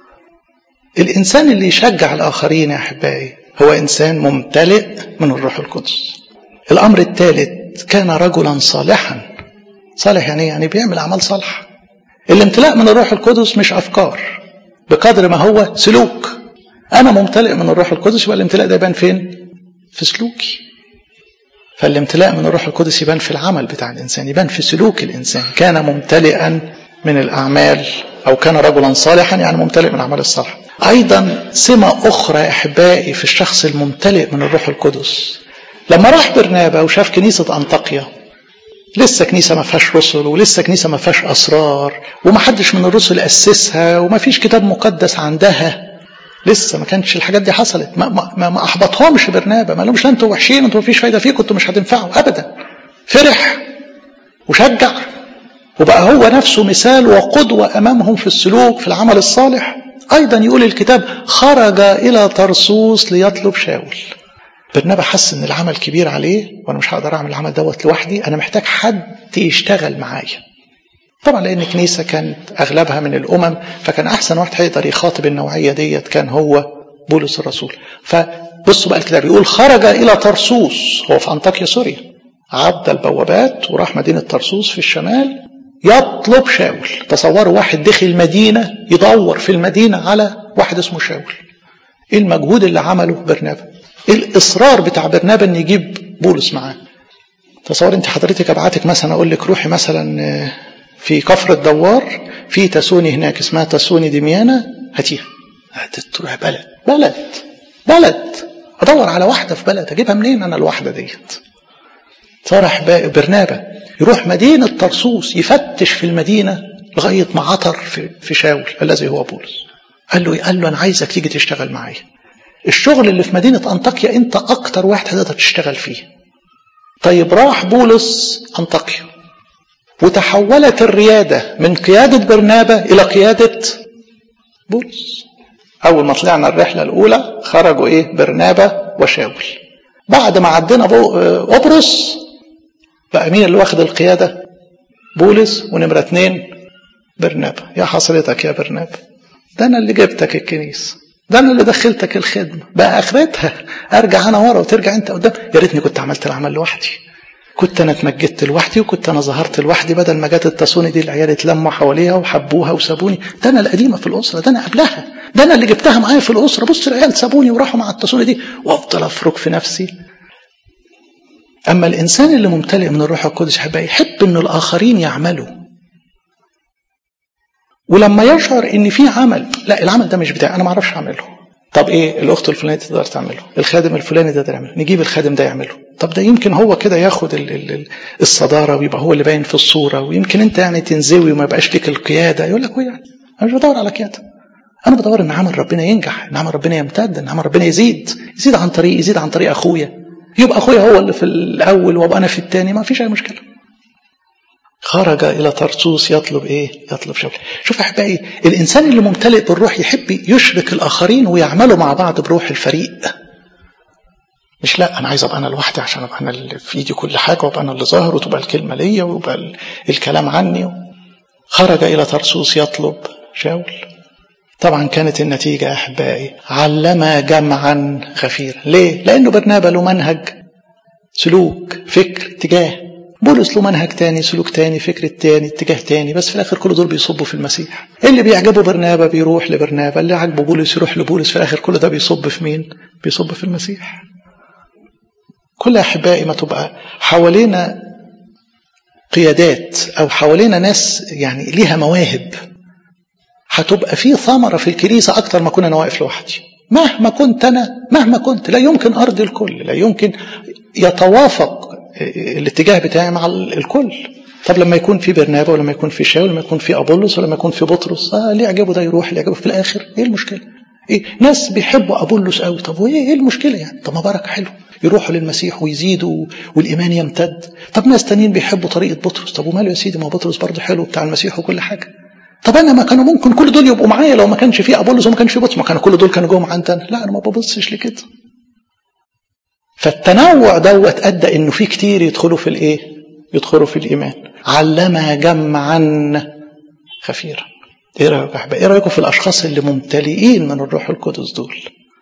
الإنسان اللي يشجع الآخرين يا أحبائي هو إنسان ممتلئ من الروح القدس الأمر الثالث كان رجلا صالحا صالح يعني يعني بيعمل أعمال صالحة الامتلاء من الروح القدس مش أفكار بقدر ما هو سلوك أنا ممتلئ من الروح القدس يبقى الامتلاء ده يبان فين؟ في سلوكي فالامتلاء من الروح القدس يبان في العمل بتاع الإنسان يبان في سلوك الإنسان كان ممتلئا من الأعمال أو كان رجلا صالحا يعني ممتلئ من الأعمال الصالحة أيضا سمة أخرى يا أحبائي في الشخص الممتلئ من الروح القدس لما راح برنابا وشاف كنيسة أنطاكيا لسه كنيسة ما فيهاش رسل ولسه كنيسة ما فيهاش أسرار وما حدش من الرسل أسسها وما فيش كتاب مقدس عندها لسه ما كانتش الحاجات دي حصلت ما, ما, ما أحبطهمش برنابا ما لهمش لا أنتوا وحشين أنتوا ما فيش فايدة فيكم أنتوا مش هتنفعوا أبدا فرح وشجع وبقى هو نفسه مثال وقدوة أمامهم في السلوك في العمل الصالح أيضا يقول الكتاب خرج إلى طرسوس ليطلب شاول برنابا حس ان العمل كبير عليه وانا مش هقدر اعمل العمل دوت لوحدي انا محتاج حد يشتغل معايا طبعا لان الكنيسه كانت اغلبها من الامم فكان احسن واحد هيقدر يخاطب النوعيه ديت كان هو بولس الرسول فبصوا بقى الكتاب يقول خرج الى طرسوس هو في انطاكيا سوريا عدى البوابات وراح مدينه طرسوس في الشمال يطلب شاول تصوروا واحد دخل مدينه يدور في المدينه على واحد اسمه شاول ايه المجهود اللي عمله برنابا الاصرار بتاع برنابا ان يجيب بولس معاه تصور انت حضرتك ابعتك مثلا اقول لك روحي مثلا في كفر الدوار في تسوني هناك اسمها تسوني دميانة هاتيها تروح بلد بلد بلد ادور على واحده في بلد اجيبها منين انا الواحده ديت فرح برنابا يروح مدينه طرسوس يفتش في المدينه لغايه ما عثر في, في شاول الذي هو بولس قال له قال له انا عايزك تيجي تشتغل معايا الشغل اللي في مدينه انطاكيا انت اكتر واحد هتقدر تشتغل فيه طيب راح بولس انطاكيا وتحولت الرياده من قياده برنابا الى قياده بولس اول ما طلعنا الرحله الاولى خرجوا ايه برنابا وشاول بعد ما عدينا قبرص بقى مين اللي واخد القياده بولس ونمره اتنين برنابا يا حصرتك يا برنابا ده انا اللي جبتك الكنيسه ده انا اللي دخلتك الخدمه بقى اخرتها ارجع انا ورا وترجع انت قدام يا ريتني كنت عملت العمل لوحدي كنت انا اتمجدت لوحدي وكنت انا ظهرت لوحدي بدل ما جت التصوني دي العيال اتلموا حواليها وحبوها وسابوني ده انا القديمه في الاسره ده انا قبلها ده انا اللي جبتها معايا في الاسره بص العيال سابوني وراحوا مع التصوني دي وافضل افرك في نفسي اما الانسان اللي ممتلئ من الروح القدس يحب يحب ان الاخرين يعملوا ولما يشعر ان في عمل لا العمل ده مش بتاعي انا ما اعرفش اعمله طب ايه الاخت الفلانيه تقدر تعمله الخادم الفلاني ده يعمله نجيب الخادم ده يعمله طب ده يمكن هو كده ياخد ال ال الصداره ويبقى هو اللي باين في الصوره ويمكن انت يعني تنزوي وما يبقاش ليك القياده يقول لك يعني انا مش بدور على قياده انا بدور ان عمل ربنا ينجح ان عمل ربنا يمتد ان عمل ربنا يزيد يزيد عن طريق يزيد عن طريق اخويا يبقى اخويا هو اللي في الاول وابقى انا في الثاني ما فيش اي مشكله خرج إلى طرسوس يطلب إيه؟ يطلب شغل. شوف أحبائي الإنسان اللي ممتلئ بالروح يحب يشرك الآخرين ويعملوا مع بعض بروح الفريق. مش لا أنا عايز أبقى أنا لوحدي عشان أبقى أنا اللي في إيدي كل حاجة وأبقى أنا اللي ظاهر وتبقى الكلمة ليا ويبقى الكلام عني. خرج إلى طرسوس يطلب شاول. طبعا كانت النتيجة يا أحبائي علم جمعا غفيرا ليه؟ لأنه برنابا له منهج سلوك فكر اتجاه بولس له منهج تاني سلوك تاني فكر تاني اتجاه تاني بس في الاخر كل دول بيصبوا في المسيح اللي بيعجبه برنابا بيروح لبرنابا اللي عجبه بولس يروح لبولس في الاخر كل ده بيصب في مين بيصب في المسيح كل احبائي ما تبقى حوالينا قيادات او حوالينا ناس يعني ليها مواهب هتبقى في ثمره في الكنيسه اكتر ما كنا انا واقف لوحدي مهما كنت انا مهما كنت لا يمكن ارضي الكل لا يمكن يتوافق الاتجاه بتاعي مع الكل طب لما يكون في برنابا ولما يكون في شاول ولما يكون في ابولس ولما يكون في بطرس اه اللي يعجبه ده يروح اللي يعجبه في الاخر ايه المشكله؟ ايه ناس بيحبوا ابولس قوي طب وايه ايه المشكله يعني؟ طب ما بركه حلو يروحوا للمسيح ويزيدوا والايمان يمتد طب ناس تانيين بيحبوا طريقه بطرس طب وماله يا سيدي ما بطرس برضه حلو بتاع المسيح وكل حاجه طب انا ما كانوا ممكن كل دول يبقوا معايا لو ما كانش في ابولس وما كانش في بطرس ما كانوا كل دول كانوا جوه عندنا لا انا ما ببصش لكده فالتنوع دوت ادى انه في كتير يدخلوا في الايه يدخلوا في الايمان علم جمعا خفيرا ايه رايكم يا ايه رايكم في الاشخاص اللي ممتلئين من الروح القدس دول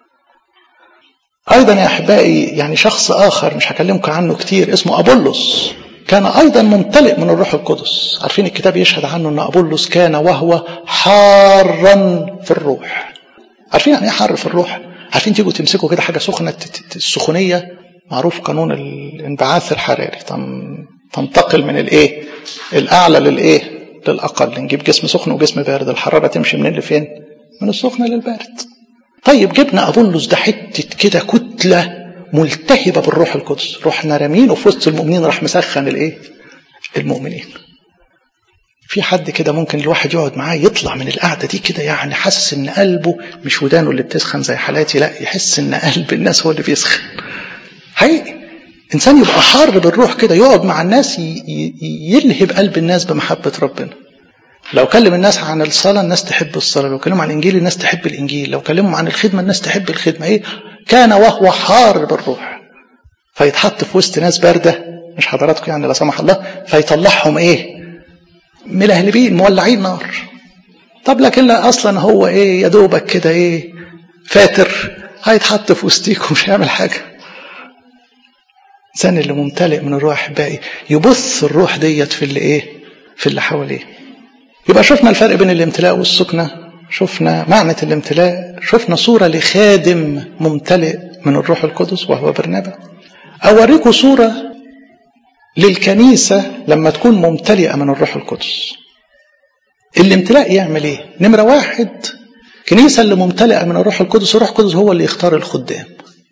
ايضا يا احبائي يعني شخص اخر مش هكلمكم عنه كتير اسمه ابولس كان ايضا ممتلئ من الروح القدس عارفين الكتاب يشهد عنه ان ابولس كان وهو حارا في الروح عارفين يعني ايه حار في الروح عارفين تيجوا تمسكوا كده حاجه سخنه السخونيه معروف قانون الانبعاث الحراري تنتقل من الايه الاعلى للايه للاقل نجيب جسم سخن وجسم بارد الحراره تمشي منين لفين من السخن للبارد طيب جبنا ابولس ده حته كده كتله ملتهبه بالروح القدس رحنا رامينه في وسط المؤمنين راح مسخن الايه المؤمنين في حد كده ممكن الواحد يقعد معاه يطلع من القعده دي كده يعني حاسس ان قلبه مش ودانه اللي بتسخن زي حالاتي لا يحس ان قلب الناس هو اللي بيسخن حقيقي انسان يبقى حار بالروح كده يقعد مع الناس يلهب قلب الناس بمحبه ربنا لو كلم الناس عن الصلاة الناس تحب الصلاة لو كلموا عن الإنجيل الناس تحب الإنجيل لو كلموا عن الخدمة الناس تحب الخدمة إيه كان وهو حار بالروح فيتحط في وسط ناس باردة مش حضراتكم يعني لا سمح الله فيطلعهم إيه ملهلبين مولعين نار طب لكن لا أصلا هو إيه يا دوبك كده إيه فاتر هيتحط في وسطيكم مش هيعمل حاجة الإنسان اللي ممتلئ من الروح أحبائي يبث الروح ديت في اللي إيه في اللي حواليه يبقى شفنا الفرق بين الامتلاء والسكنة شفنا معنى الامتلاء شفنا صورة لخادم ممتلئ من الروح القدس وهو برنابا أوريكم صورة للكنيسة لما تكون ممتلئة من الروح القدس الامتلاء يعمل ايه نمرة واحد كنيسة اللي ممتلئة من الروح القدس الروح القدس هو اللي يختار الخدام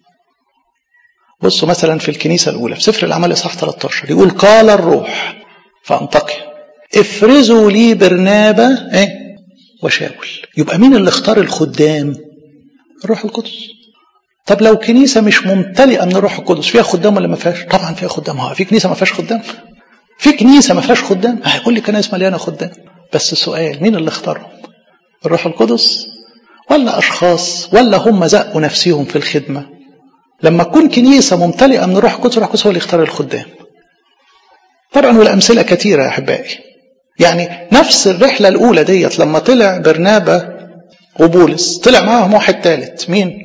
بصوا مثلا في الكنيسة الأولى في سفر الأعمال إصحاح 13 يقول قال الروح فأنطقي افرزوا لي برنابا ايه وشاول يبقى مين اللي اختار الخدام الروح القدس طب لو كنيسة مش ممتلئة من الروح القدس فيها خدام ولا ما فيهاش طبعا فيها خدام ها في كنيسة ما فيهاش خدام في كنيسة ما فيهاش خدام هيقول لي كنائس مليانة خدام بس سؤال مين اللي اختارهم الروح القدس ولا أشخاص ولا هم زقوا نفسهم في الخدمة لما تكون كنيسة ممتلئة من الروح القدس الروح القدس هو اللي يختار الخدام طبعا والأمثلة كثيرة يا أحبائي يعني نفس الرحلة الأولى ديت لما طلع برنابة وبولس طلع معاهم واحد ثالث مين؟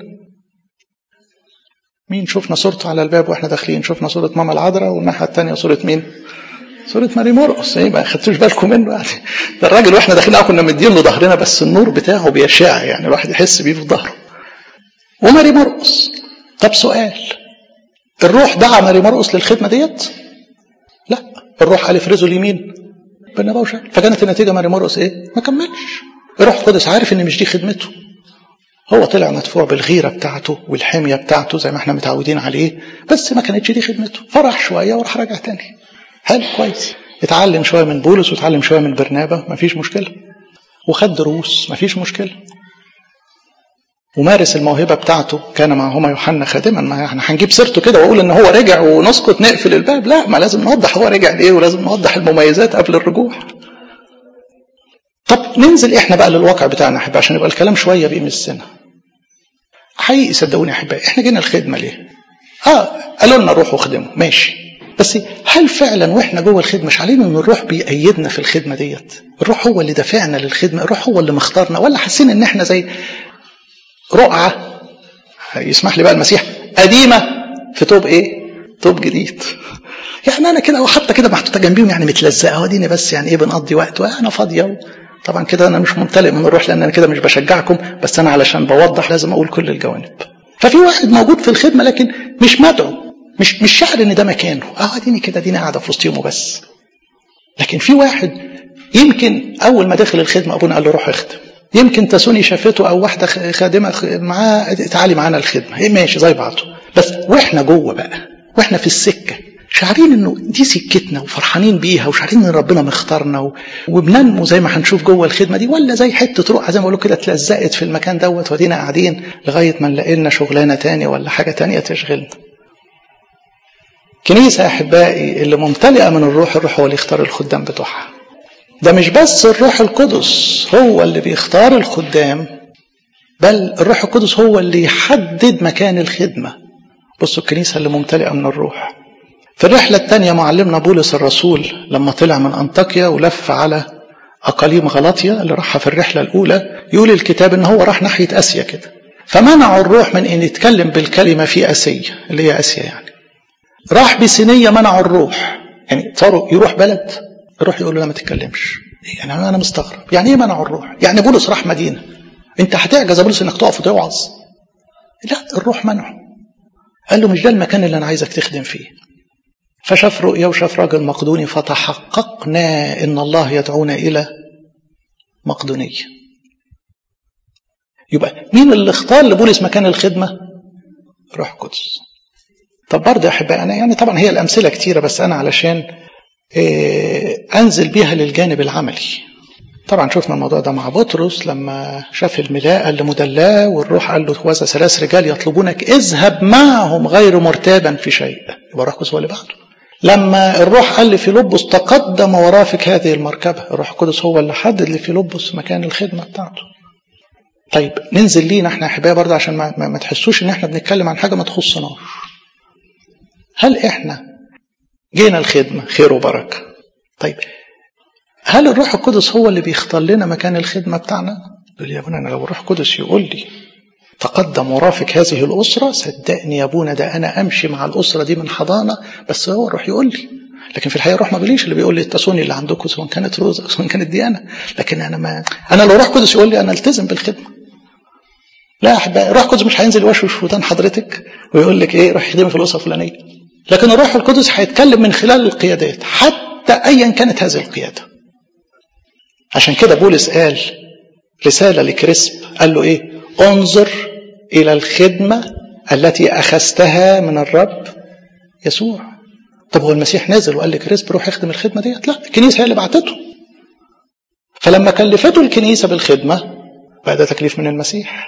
مين شفنا صورته على الباب واحنا داخلين شفنا صورة ماما العذراء والناحية الثانية صورة مين؟ صورة ماري مرقص ايه ما خدتوش بالكم منه يعني ده الراجل واحنا داخلين كنا مدين له ظهرنا بس النور بتاعه بيشع يعني الواحد يحس بيه في ظهره وماري مرقص طب سؤال الروح دعا ماري مرقص للخدمة ديت؟ لا الروح قال افرزوا اليمين برنابا وشاول فكانت النتيجة ماري مرقص ايه؟ ما كملش الروح القدس عارف ان مش دي خدمته هو طلع مدفوع بالغيرة بتاعته والحمية بتاعته زي ما احنا متعودين عليه بس ما كانتش دي خدمته فرح شوية وراح راجع تاني حلو كويس اتعلم شوية من بولس واتعلم شوية من برنابا مفيش مشكلة وخد دروس مفيش مشكلة ومارس الموهبة بتاعته كان معهما يوحنا خادما ما احنا هنجيب سيرته كده واقول ان هو رجع ونسكت نقفل الباب لا ما لازم نوضح هو رجع لايه ولازم نوضح المميزات قبل الرجوع طب ننزل احنا بقى للواقع بتاعنا احبائي عشان يبقى الكلام شويه بيمسنا حقيقي صدقوني يا احبائي احنا جينا الخدمه ليه؟ اه قالوا لنا روحوا خدموا ماشي بس هل فعلا واحنا جوه الخدمه مش علينا ان الروح بيأيدنا في الخدمه ديت؟ الروح هو اللي دافعنا للخدمه، الروح هو اللي مختارنا ولا حاسين ان احنا زي رقعه يسمح لي بقى المسيح قديمه في توب ايه؟ توب جديد. يعني انا كده وحتى كده محطوطه جنبيهم يعني متلزقه وديني بس يعني ايه بنقضي وقت وانا فاضيه طبعا كده انا مش ممتلئ من الروح لان انا كده مش بشجعكم بس انا علشان بوضح لازم اقول كل الجوانب ففي واحد موجود في الخدمه لكن مش مدعو مش مش شاعر ان ده مكانه اه اديني كده اديني قاعده في وسطهم وبس لكن في واحد يمكن اول ما دخل الخدمه ابونا قال له روح اخدم يمكن تسوني شافته او واحده خادمه معاه تعالي معانا الخدمه هي ماشي زي بعضه بس واحنا جوه بقى واحنا في السكه شعارين انه دي سكتنا وفرحانين بيها وشعارين ان ربنا مختارنا و... وبننمو زي ما هنشوف جوه الخدمه دي ولا زي حته رقعه زي ما بقول كده اتلزقت في المكان دوت ودينا قاعدين لغايه ما نلاقي لنا شغلانه تاني ولا حاجه تانية تشغلنا. كنيسه احبائي اللي ممتلئه من الروح الروح هو اللي يختار الخدام بتوعها. ده مش بس الروح القدس هو اللي بيختار الخدام بل الروح القدس هو اللي يحدد مكان الخدمه. بصوا الكنيسه اللي ممتلئه من الروح. في الرحلة الثانية معلمنا بولس الرسول لما طلع من أنطاكيا ولف على أقاليم غلطية اللي راحها في الرحلة الأولى يقول الكتاب إن هو راح ناحية آسيا كده فمنعوا الروح من إن يتكلم بالكلمة في آسيا اللي هي آسيا يعني راح بسينية منعوا الروح يعني صاروا يروح بلد يروح يقول له لا ما تتكلمش يعني أنا مستغرب يعني إيه منعوا الروح يعني بولس راح مدينة أنت هتعجز يا بولس إنك تقف وتوعظ لا الروح منعه قال له مش ده المكان اللي أنا عايزك تخدم فيه فشاف رؤيا وشاف راجل مقدوني فتحققنا ان الله يدعونا الى مقدونيه يبقى مين اللي اختار لبولس مكان الخدمه روح قدس طب برضه يا احبائي انا يعني طبعا هي الامثله كتيره بس انا علشان إيه انزل بيها للجانب العملي طبعا شفنا الموضوع ده مع بطرس لما شاف الملاءة اللي مدلاه والروح قال له هوذا ثلاث رجال يطلبونك اذهب معهم غير مرتابا في شيء يبقى الروح القدس هو اللي بعده لما الروح قال لفيلبس تقدم ورافق هذه المركبة الروح القدس هو اللي حدد لفيلبس مكان الخدمة بتاعته طيب ننزل لينا احنا احبائي برضه عشان ما, ما تحسوش ان احنا بنتكلم عن حاجة ما تخصناش هل احنا جينا الخدمة خير وبركة طيب هل الروح القدس هو اللي بيختار لنا مكان الخدمة بتاعنا يقول يا ابونا انا لو الروح القدس يقول لي تقدم ورافق هذه الأسرة صدقني يا ابونا ده أنا أمشي مع الأسرة دي من حضانة بس هو روح يقول لي لكن في الحقيقة روح ما بيقوليش اللي بيقول لي التسوني اللي عندكم سواء كانت روزا سواء كانت ديانا لكن أنا ما أنا لو روح قدس يقول لي أنا التزم بالخدمة لا أحبائي روح قدس مش هينزل يوشوش ودان حضرتك ويقول لك إيه روح خدمة في الأسرة الفلانية لكن الروح القدس هيتكلم من خلال القيادات حتى أيا كانت هذه القيادة عشان كده بولس قال رسالة لكريسب قال له إيه انظر إلى الخدمة التي أخذتها من الرب يسوع طب هو المسيح نازل وقال لك رزق روح اخدم الخدمة ديت لا الكنيسة هي اللي بعتته فلما كلفته الكنيسة بالخدمة بقى ده تكليف من المسيح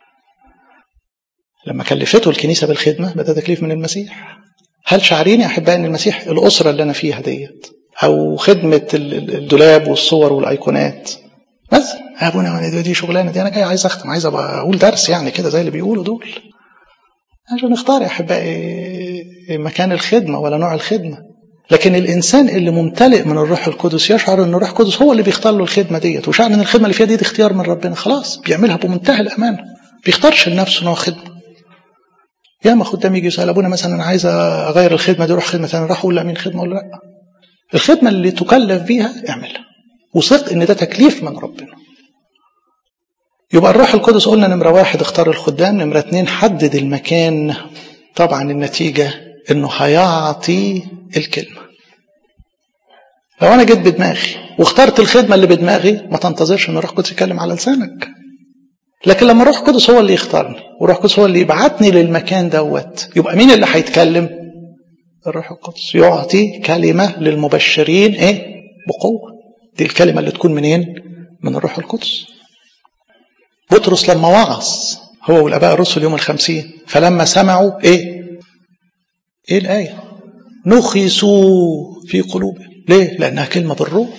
لما كلفته الكنيسة بالخدمة بقى ده تكليف من المسيح هل شعرين يا أحبائي أن المسيح الأسرة اللي أنا فيها ديت أو خدمة الدولاب والصور والأيقونات بس يا ابونا دي, دي شغلانه دي انا جاي عايز اختم عايز ابقى اقول درس يعني كده زي اللي بيقولوا دول عشان نختار يا احبائي مكان الخدمه ولا نوع الخدمه لكن الانسان اللي ممتلئ من الروح القدس يشعر ان الروح القدس هو اللي بيختار له الخدمه ديت وشعر ان الخدمه اللي فيها دي, دي اختيار من ربنا خلاص بيعملها بمنتهى الامانه بيختارش لنفسه نوع خدمه يا ما خدام يجي يسال ابونا مثلا انا عايز اغير الخدمه دي اروح خدمه ثانيه راح اقول لا مين خدمه ولا لا الخدمه اللي تكلف بيها اعملها وثق ان ده تكليف من ربنا يبقى الروح القدس قلنا نمرة واحد اختار الخدام نمرة اتنين حدد المكان طبعا النتيجة انه هيعطي الكلمة لو انا جيت بدماغي واخترت الخدمة اللي بدماغي ما تنتظرش ان الروح القدس يتكلم على لسانك لكن لما الروح القدس هو اللي يختارني والروح القدس هو اللي يبعتني للمكان دوت يبقى مين اللي هيتكلم الروح القدس يعطي كلمة للمبشرين ايه بقوة دي الكلمة اللي تكون منين من الروح القدس بطرس لما وعظ هو والاباء الرسل يوم الخمسين فلما سمعوا ايه ايه الايه نخسوا في قلوبهم ليه لانها كلمه بالروح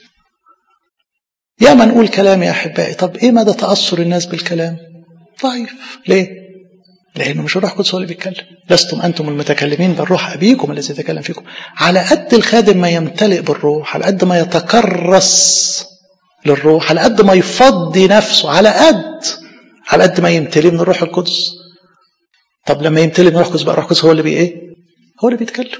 يا ما نقول كلام يا احبائي طب ايه مدى تاثر الناس بالكلام ضعيف ليه لانه مش الروح القدس هو اللي بيتكلم لستم انتم المتكلمين بل روح ابيكم الذي يتكلم فيكم على قد الخادم ما يمتلئ بالروح على قد ما يتكرس للروح على قد ما يفضي نفسه على قد على قد ما يمتلي من الروح القدس طب لما يمتلي من الروح القدس بقى الروح القدس هو اللي بي ايه هو اللي بيتكلم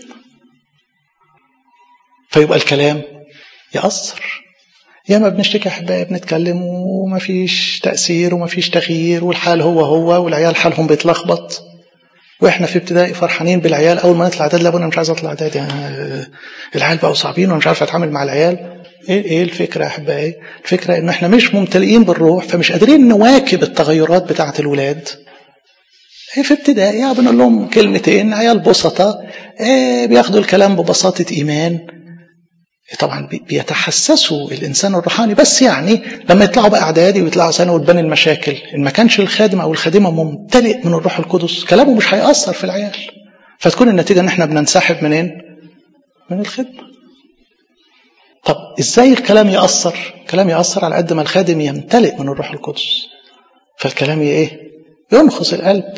فيبقى الكلام يأثر ياما بنشتكي احبائي بنتكلم ومفيش تأثير ومفيش تغيير والحال هو هو والعيال حالهم بيتلخبط واحنا في ابتدائي فرحانين بالعيال اول ما نطلع اعداد لا انا مش عايز اطلع اعداد يعني العيال بقوا صعبين وانا مش عارف اتعامل مع العيال ايه ايه الفكره يا احبائي؟ الفكره ان احنا مش ممتلئين بالروح فمش قادرين نواكب التغيرات بتاعه الولاد. ايه في ابتدائي يعني بنقول لهم كلمتين عيال بسطة ايه بياخدوا الكلام ببساطة ايمان طبعا بيتحسسوا الانسان الروحاني بس يعني لما يطلعوا بقى اعدادي ويطلعوا سنه وتبان المشاكل ان ما كانش الخادم او الخادمه ممتلئ من الروح القدس كلامه مش هيأثر في العيال فتكون النتيجه ان احنا بننسحب منين؟ من الخدمه طب ازاي الكلام يأثر الكلام يأثر على قد ما الخادم يمتلئ من الروح القدس فالكلام ايه ينخص القلب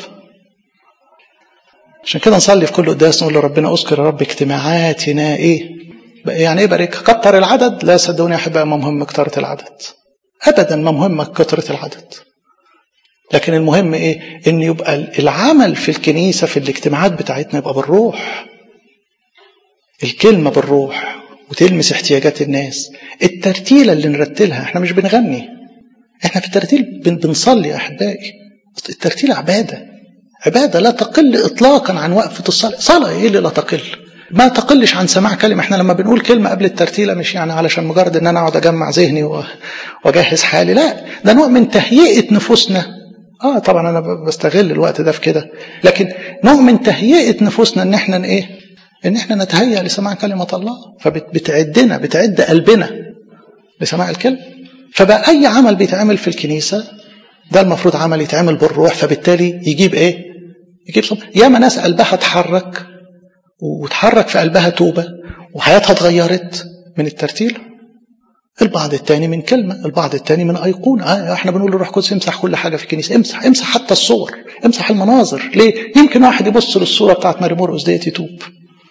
عشان كده نصلي في كل قداس نقول لربنا اذكر يا رب اجتماعاتنا ايه يعني ايه بارك كتر العدد لا صدقوني يا احبائي ما مهم كترة العدد ابدا ما مهم كترة العدد لكن المهم ايه ان يبقى العمل في الكنيسه في الاجتماعات بتاعتنا يبقى بالروح الكلمه بالروح وتلمس احتياجات الناس الترتيلة اللي نرتلها احنا مش بنغني احنا في الترتيل بن بنصلي يا احبائي الترتيل عبادة عبادة لا تقل اطلاقا عن وقفة الصلاة صلاة ايه اللي لا تقل ما تقلش عن سماع كلمة احنا لما بنقول كلمة قبل الترتيلة مش يعني علشان مجرد ان انا اقعد اجمع ذهني واجهز حالي لا ده نوع من تهيئة نفوسنا اه طبعا انا بستغل الوقت ده في كده لكن نوع من تهيئة نفوسنا ان احنا ايه ان احنا نتهيأ لسماع كلمة الله فبتعدنا بتعد قلبنا لسماع الكلمة فبقى اي عمل بيتعمل في الكنيسة ده المفروض عمل يتعمل بالروح فبالتالي يجيب ايه يجيب صوت ياما ناس قلبها اتحرك وتحرك في قلبها توبة وحياتها اتغيرت من الترتيل البعض الثاني من كلمة البعض الثاني من أيقونة آه احنا بنقول للروح القدس امسح كل حاجة في الكنيسة امسح امسح حتى الصور امسح المناظر ليه يمكن واحد يبص للصورة بتاعت ماري مرقس ديت يتوب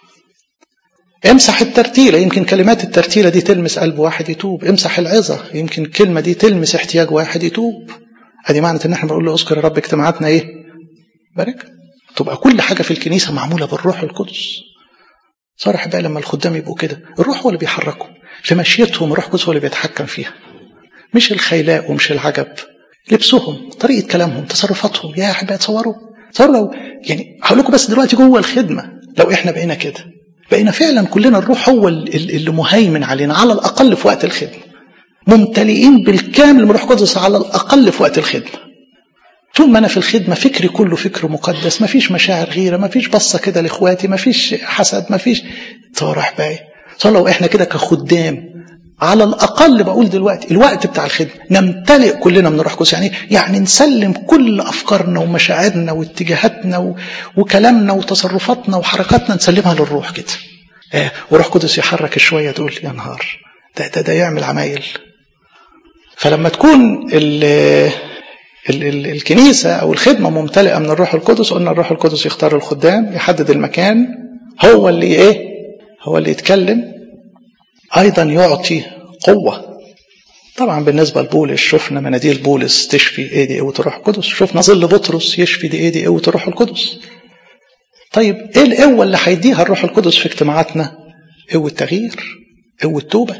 امسح الترتيلة يمكن كلمات الترتيلة دي تلمس قلب واحد يتوب امسح العظة يمكن الكلمة دي تلمس احتياج واحد يتوب ادي معنى ان احنا بنقول له اذكر يا رب اجتماعاتنا ايه بارك تبقى كل حاجة في الكنيسة معمولة بالروح القدس صار بقى لما الخدام يبقوا كده الروح هو اللي بيحركهم في مشيتهم الروح القدس هو اللي بيتحكم فيها مش الخيلاء ومش العجب لبسهم طريقة كلامهم تصرفاتهم يا أحبائي تصوروا تصوروا لو يعني هقول لكم بس دلوقتي جوه الخدمة لو احنا بقينا كده بقينا فعلا كلنا الروح هو اللي مهيمن علينا على الأقل في وقت الخدمة ممتلئين بالكامل من الروح القدس على الأقل في وقت الخدمة طول ما انا في الخدمه فكري كله فكر مقدس ما فيش مشاعر غيره ما فيش بصه كده لاخواتي ما فيش حسد ما فيش صار احبائي صار لو احنا كده كخدام على الأقل بقول دلوقتي الوقت بتاع الخدمة نمتلئ كلنا من الروح القدس يعني يعني نسلم كل أفكارنا ومشاعرنا واتجاهاتنا و... وكلامنا وتصرفاتنا وحركاتنا نسلمها للروح كده آه وروح قدس يحرك شوية تقول يا نهار ده, ده, ده يعمل عمايل فلما تكون ال ال ال الكنيسة أو الخدمة ممتلئة من الروح القدس قلنا الروح القدس يختار الخدام يحدد المكان هو اللي إيه هو اللي يتكلم أيضا يعطي قوة طبعا بالنسبة لبولس شفنا مناديل بولس تشفي ايه دي قوة الروح القدس شفنا ظل بطرس يشفي دي ايه دي قوة الروح القدس طيب ايه القوة اللي هيديها الروح القدس في اجتماعاتنا قوة تغيير قوة توبة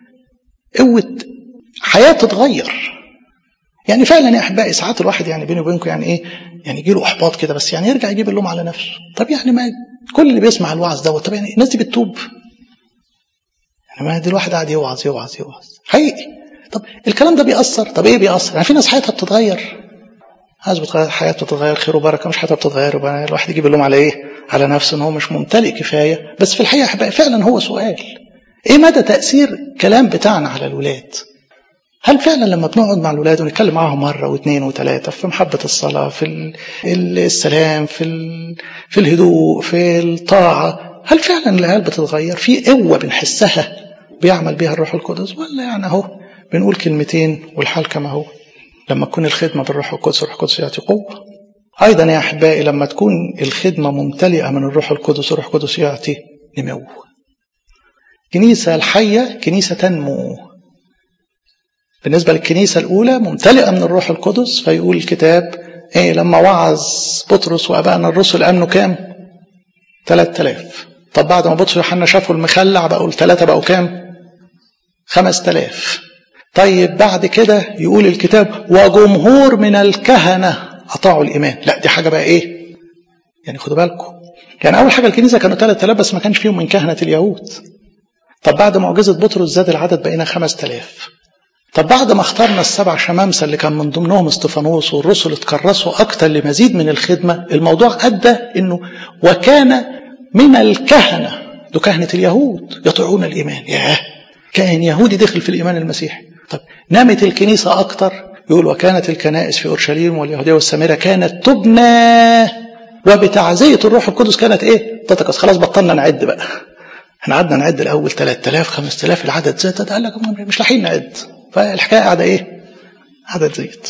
قوة حياة تتغير يعني فعلا يا احبائي ساعات الواحد يعني بيني وبينكم يعني ايه يعني يجي له احباط كده بس يعني يرجع يجيب اللوم على نفسه طب يعني ما كل اللي بيسمع الوعظ دوت طب يعني الناس دي بتتوب يعني ما دي الواحد قاعد يوعظ يوعظ يوعظ حقيقي طب الكلام ده بيأثر طب ايه بيأثر يعني في ناس حياتها بتتغير ناس بتغير حياته بتتغير خير وبركه مش حياتها بتتغير يبقى الواحد يجيب اللوم على ايه على نفسه ان هو مش ممتلئ كفايه بس في الحقيقه احبائي فعلا هو سؤال ايه مدى تأثير كلام بتاعنا على الولاد هل فعلا لما بنقعد مع الولاد ونتكلم معاهم مرة واثنين وثلاثة في محبة الصلاة في السلام في في الهدوء في الطاعة هل فعلا العيال بتتغير في قوة بنحسها بيعمل بها الروح القدس ولا يعني اهو بنقول كلمتين والحال كما هو لما تكون الخدمة بالروح القدس الروح القدس يعطي قوة أيضا يا أحبائي لما تكون الخدمة ممتلئة من الروح القدس الروح القدس يعطي نمو كنيسة الحية كنيسة تنمو بالنسبة للكنيسة الأولى ممتلئة من الروح القدس فيقول الكتاب إيه لما وعظ بطرس وأبائنا الرسل أمنوا كام؟ 3000 طب بعد ما بطرس ويوحنا شافوا المخلع بقوا الثلاثة بقوا كام؟ 5000 طيب بعد كده يقول الكتاب وجمهور من الكهنة أطاعوا الإيمان لا دي حاجة بقى إيه؟ يعني خدوا بالكم يعني أول حاجة الكنيسة كانوا 3000 بس ما كانش فيهم من كهنة اليهود طب بعد معجزة بطرس زاد العدد بقينا 5000 طب بعد ما اخترنا السبع شمامسة اللي كان من ضمنهم استفانوس والرسل اتكرسوا أكتر لمزيد من الخدمة الموضوع أدى إنه وكان من الكهنة دول كهنة اليهود يطيعون الإيمان ياه كاهن يهودي دخل في الإيمان المسيحي طب نامت الكنيسة أكتر يقول وكانت الكنائس في أورشليم واليهودية والسامرة كانت تبنى وبتعزية الروح القدس كانت إيه؟ تتكس خلاص بطلنا نعد بقى احنا قعدنا نعد الأول 3000 5000 العدد زاد قال لك مش لاحقين نعد فالحكايه قاعده ايه؟ قاعده تزيد.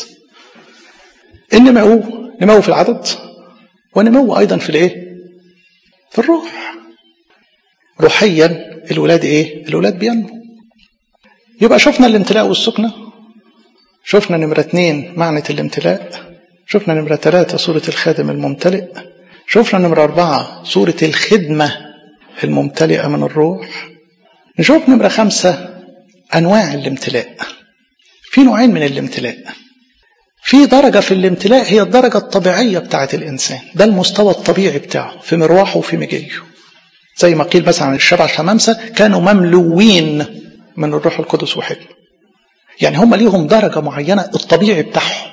النمو نمو في العدد ونمو ايضا في الايه؟ في الروح. روحيا الولاد ايه؟ الولاد بينمو. يبقى شفنا الامتلاء والسكنة شفنا نمرة اتنين معنى الامتلاء شفنا نمرة ثلاثة صورة الخادم الممتلئ شفنا نمرة أربعة صورة الخدمة الممتلئة من الروح نشوف نمرة خمسة أنواع الامتلاء في نوعين من الامتلاء في درجة في الامتلاء هي الدرجة الطبيعية بتاعة الإنسان ده المستوى الطبيعي بتاعه في مروحه وفي مجيه زي ما قيل مثلا عن الشبع شمامسة كانوا مملوين من الروح القدس وحكمة يعني هم ليهم درجة معينة الطبيعي بتاعهم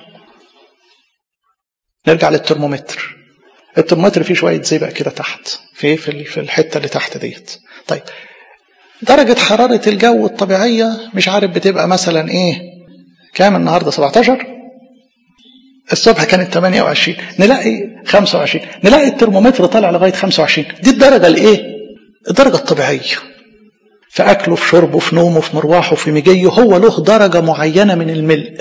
نرجع للترمومتر الترمومتر فيه شوية زئبق كده تحت في في الحتة اللي تحت ديت طيب درجة حرارة الجو الطبيعية مش عارف بتبقى مثلا ايه كام النهاردة 17 الصبح كانت 28 نلاقي 25 نلاقي الترمومتر طالع لغاية 25 دي الدرجة الايه الدرجة الطبيعية في أكله في شربه في نومه في مروحه في مجيه هو له درجة معينة من الملء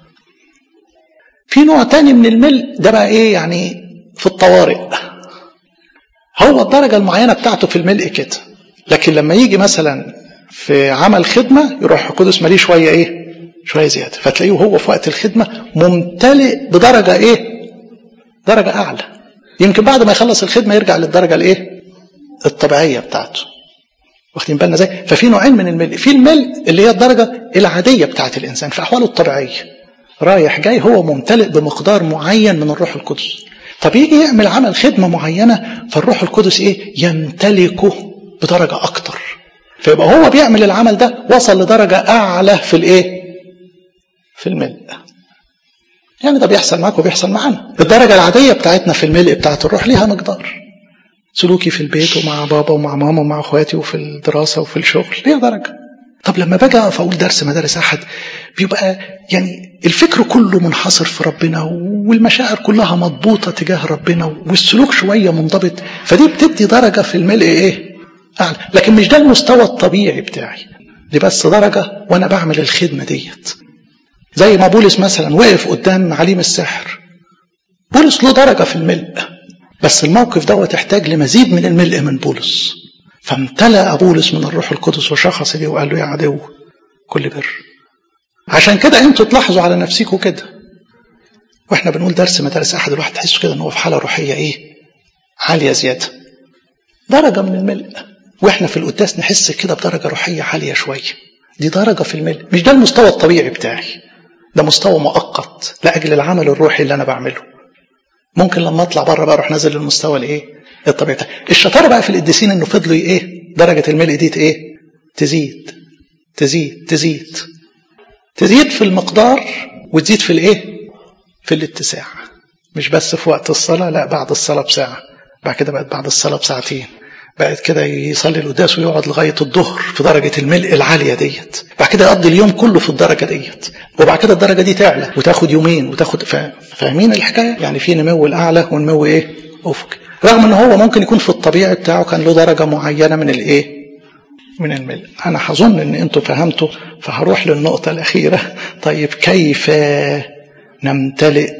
في نوع تاني من الملء ده بقى ايه يعني في الطوارئ هو الدرجة المعينة بتاعته في الملء كده لكن لما يجي مثلا في عمل خدمة يروح القدس ماليه شوية ايه شوية زيادة فتلاقيه هو في وقت الخدمة ممتلئ بدرجة ايه درجة أعلى يمكن بعد ما يخلص الخدمة يرجع للدرجة الايه الطبيعية بتاعته واخدين بالنا ازاي ففي نوعين من الملء في الملء اللي هي الدرجة العادية بتاعة الإنسان في أحواله الطبيعية رايح جاي هو ممتلئ بمقدار معين من الروح القدس طب يجي يعمل عمل خدمة معينة فالروح القدس ايه يمتلكه بدرجة أكتر فيبقى هو بيعمل العمل ده وصل لدرجة أعلى في الإيه؟ في الملء. يعني ده بيحصل معاك وبيحصل معانا. الدرجة العادية بتاعتنا في الملء بتاعت الروح ليها مقدار. سلوكي في البيت ومع بابا ومع ماما ومع اخواتي وفي الدراسة وفي الشغل ليها درجة. طب لما باجي اقف اقول درس مدارس احد بيبقى يعني الفكر كله منحصر في ربنا والمشاعر كلها مضبوطه تجاه ربنا والسلوك شويه منضبط فدي بتدي درجه في الملء ايه؟ اعلى لكن مش ده المستوى الطبيعي بتاعي دي بس درجه وانا بعمل الخدمه ديت زي ما بولس مثلا وقف قدام عليم السحر بولس له درجه في الملء بس الموقف دوت يحتاج لمزيد من الملء من بولس فامتلأ بولس من الروح القدس وشخص ليه وقال له يا عدو كل بر عشان كده انتوا تلاحظوا على نفسيكم كده واحنا بنقول درس مدارس احد الواحد تحسه كده ان هو في حاله روحيه ايه عاليه زياده درجه من الملء واحنا في القداس نحس كده بدرجه روحيه عاليه شويه دي درجه في الملء مش ده المستوى الطبيعي بتاعي ده مستوى مؤقت لاجل العمل الروحي اللي انا بعمله ممكن لما اطلع بره بقى اروح نازل للمستوى الايه الطبيعي الشطاره بقى في القديسين انه فضلوا ايه درجه الملء دي ايه تزيد تزيد تزيد تزيد في المقدار وتزيد في الايه في الاتساع مش بس في وقت الصلاه لا بعد الصلاه بساعه بعد كده بقت بعد الصلاه بساعتين بقت كده يصلي القداس ويقعد لغايه الظهر في درجه الملء العاليه ديت بعد كده يقضي اليوم كله في الدرجه ديت وبعد كده الدرجه دي تعلى وتاخد يومين وتاخد فاهمين الحكايه يعني في نمو الاعلى ونمو ايه افقي رغم ان هو ممكن يكون في الطبيعي بتاعه كان له درجه معينه من الايه من الملء انا هظن ان انتوا فهمتوا فهروح للنقطه الاخيره طيب كيف نمتلئ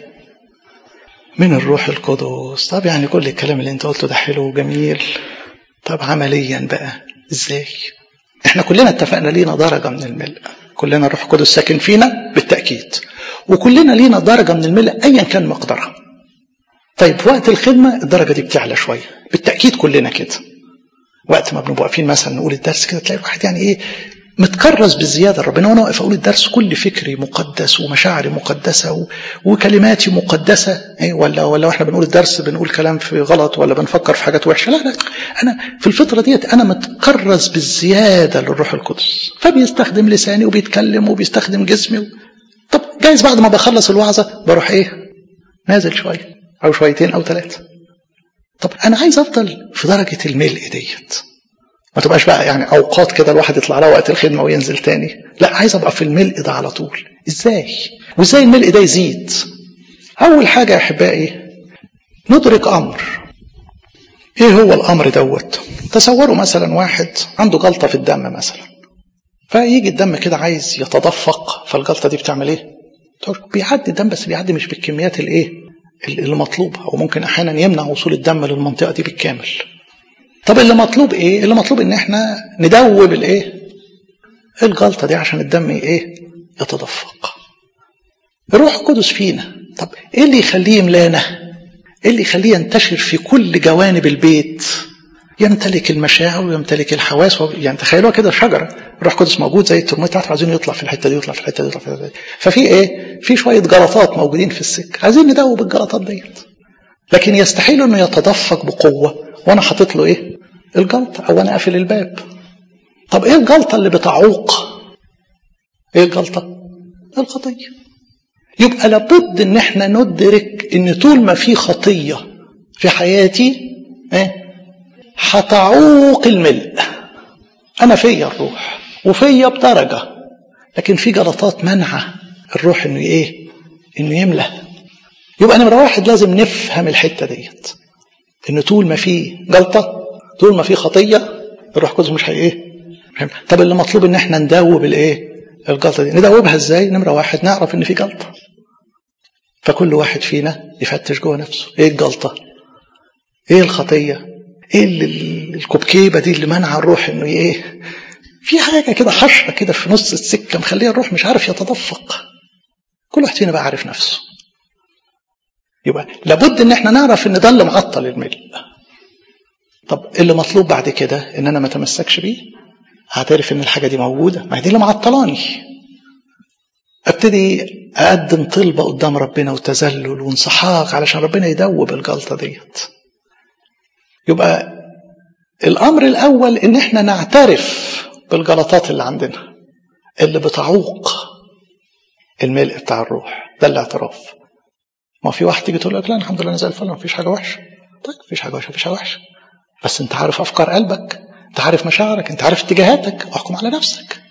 من الروح القدس طب يعني كل الكلام اللي انت قلته ده حلو وجميل طب عمليا بقى ازاي احنا كلنا اتفقنا لينا درجه من الملء كلنا الروح القدس ساكن فينا بالتاكيد وكلنا لينا درجه من الملء ايا كان مقدارها طيب في وقت الخدمه الدرجه دي بتعلى شويه بالتاكيد كلنا كده وقت ما بنبقى واقفين مثلا نقول الدرس كده تلاقي الواحد يعني ايه متكرس بالزياده ربنا وانا واقف اقول الدرس كل فكري مقدس ومشاعري مقدسه و... وكلماتي مقدسه إيه ولا ولا واحنا بنقول الدرس بنقول كلام في غلط ولا بنفكر في حاجات وحشه لا لا انا في الفتره ديت انا متكرس بالزياده للروح القدس فبيستخدم لساني وبيتكلم وبيستخدم جسمي و... طب جايز بعد ما بخلص الوعظه بروح ايه نازل شويه او شويتين او ثلاثه طب انا عايز افضل في درجه الملء ديت ما تبقاش بقى يعني اوقات كده الواحد يطلع له وقت الخدمه وينزل تاني لا عايز ابقى في الملء ده على طول ازاي وازاي الملء ده يزيد اول حاجه يا احبائي ندرك امر ايه هو الامر دوت تصوروا مثلا واحد عنده جلطه في الدم مثلا فيجي الدم كده عايز يتدفق فالجلطه دي بتعمل ايه بيعدي الدم بس بيعدي مش بالكميات الايه المطلوبه او ممكن احيانا يمنع وصول الدم للمنطقه دي بالكامل طب اللي مطلوب ايه اللي مطلوب ان احنا ندوب الايه الجلطه دي عشان الدم ايه يتدفق الروح القدس فينا طب ايه اللي يخليه يملانا ايه اللي يخليه ينتشر في كل جوانب البيت يمتلك المشاعر ويمتلك الحواس و... يعني تخيلوا كده شجره الروح القدس موجود زي الترمومتر بتاعته عايزين يطلع في الحته دي يطلع في الحته دي يطلع في الحته دي ففي ايه في شويه جلطات موجودين في السكه عايزين ندوب الجلطات ديت لكن يستحيل انه يتدفق بقوه وانا حاطط له ايه الجلطه او انا قافل الباب طب ايه الجلطه اللي بتعوق ايه الجلطه الخطيه يبقى لابد ان احنا ندرك ان طول ما في خطيه في حياتي ايه هتعوق الملء انا فيا الروح وفيا بدرجه لكن في جلطات منعه الروح انه ايه انه يملى يبقى نمره واحد لازم نفهم الحته ديت ان طول ما في جلطه طول ما في خطيه الروح القدس مش هي ايه طب اللي مطلوب ان احنا ندوب الايه الجلطه دي ندوبها ازاي نمره واحد نعرف ان في جلطه فكل واحد فينا يفتش جوه نفسه ايه الجلطه ايه الخطيه ايه الكبكيبه دي اللي منع الروح انه ايه في حاجه كده حشره كده في نص السكه مخليه الروح مش عارف يتدفق كل واحد فينا بقى عارف نفسه يبقى لابد ان احنا نعرف ان ده اللي معطل الملء طب اللي مطلوب بعد كده ان انا ما اتمسكش بيه هعترف ان الحاجه دي موجوده ما هي دي اللي معطلاني ابتدي اقدم طلبه قدام ربنا وتذلل وانسحاق علشان ربنا يدوب الجلطه ديت يبقى الامر الاول ان احنا نعترف بالجلطات اللي عندنا اللي بتعوق الملء بتاع الروح ده الاعتراف ما في واحد تيجي تقول لك لا الحمد لله انا زي الفل ما فيش حاجه وحشه طيب مفيش حاجه وحشه مفيش حاجه وحشه بس انت عارف افكار قلبك انت عارف مشاعرك انت عارف اتجاهاتك احكم على نفسك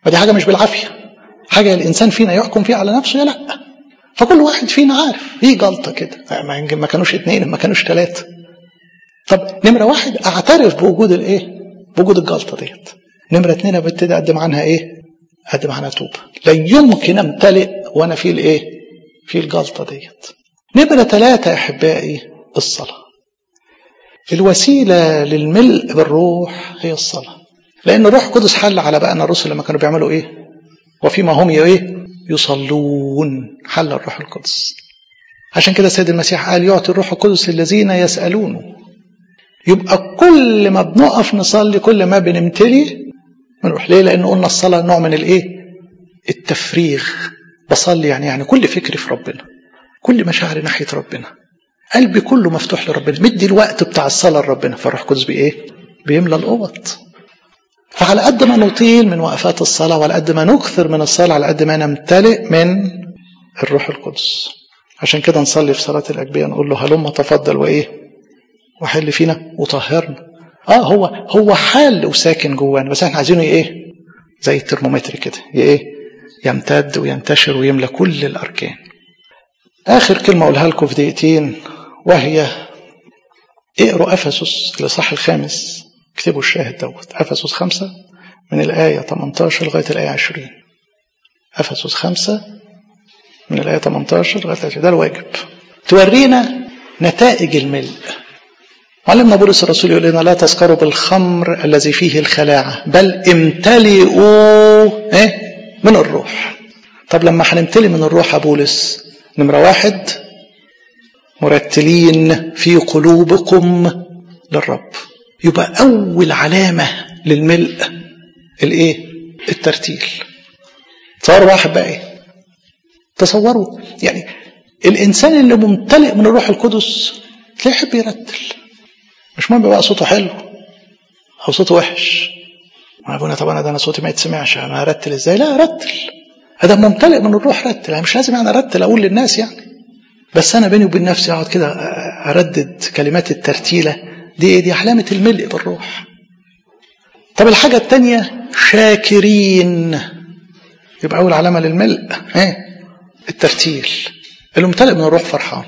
ودي حاجة مش بالعافية حاجة الإنسان فينا يحكم فيها على نفسه يا لا فكل واحد فينا عارف في جلطة كده ما كانوش اتنين ما كانوش ثلاثة طب نمرة واحد أعترف بوجود الإيه؟ بوجود الجلطة ديت نمرة اتنين ابتدي أقدم عنها إيه؟ أقدم عنها توبة لا يمكن أمتلئ وأنا في الإيه؟ في الجلطة ديت نمرة ثلاثة يا أحبائي الصلاة الوسيلة للملء بالروح هي الصلاة لأن الروح القدس حل على بقى الرسل لما كانوا بيعملوا إيه وفيما هم إيه يصلون حل الروح القدس عشان كده السيد المسيح قال يعطي الروح القدس الذين يسألونه يبقى كل ما بنقف نصلي كل ما بنمتلي بنروح ليه لأن قلنا الصلاة نوع من الإيه التفريغ بصلي يعني يعني كل فكري في ربنا كل مشاعري ناحية ربنا قلبي كله مفتوح لربنا مدي الوقت بتاع الصلاة لربنا فالروح القدس بإيه بيملى الأوض فعلى قد ما نطيل من وقفات الصلاة وعلى قد ما نكثر من الصلاة على قد ما نمتلئ من الروح القدس عشان كده نصلي في صلاة الأجبية نقول له هلم تفضل وإيه وحل فينا وطهرنا اه هو هو حال وساكن جوانا بس احنا عايزينه ايه زي الترمومتر كده ايه يمتد وينتشر ويملى كل الاركان اخر كلمه اقولها لكم في دقيقتين وهي اقروا افسس الاصحاح الخامس اكتبوا الشاهد دوت افسس خمسة من الايه 18 لغايه الايه 20 افسس خمسة من الايه 18 لغايه 20 ده الواجب تورينا نتائج الملء علمنا بولس الرسول يقول لنا لا تسكروا بالخمر الذي فيه الخلاعة بل امتلئوا ايه من الروح طب لما هنمتلي من الروح يا بولس نمرة واحد مرتلين في قلوبكم للرب يبقى أول علامة للملء الإيه؟ الترتيل تصوروا واحد بقى إيه؟ تصوروا يعني الإنسان اللي ممتلئ من الروح القدس تلاقيه يحب يرتل مش مهم بقى صوته حلو او صوته وحش ما ابونا طب انا ده انا صوتي ما يتسمعش انا ارتل ازاي لا ارتل هذا ممتلئ من الروح رتل يعني مش لازم يعني ارتل اقول للناس يعني بس انا بيني وبين نفسي اقعد كده اردد كلمات الترتيله دي دي علامه الملء بالروح طب الحاجه الثانيه شاكرين يبقى اول علامه للملء ايه الترتيل اللي ممتلئ من الروح فرحان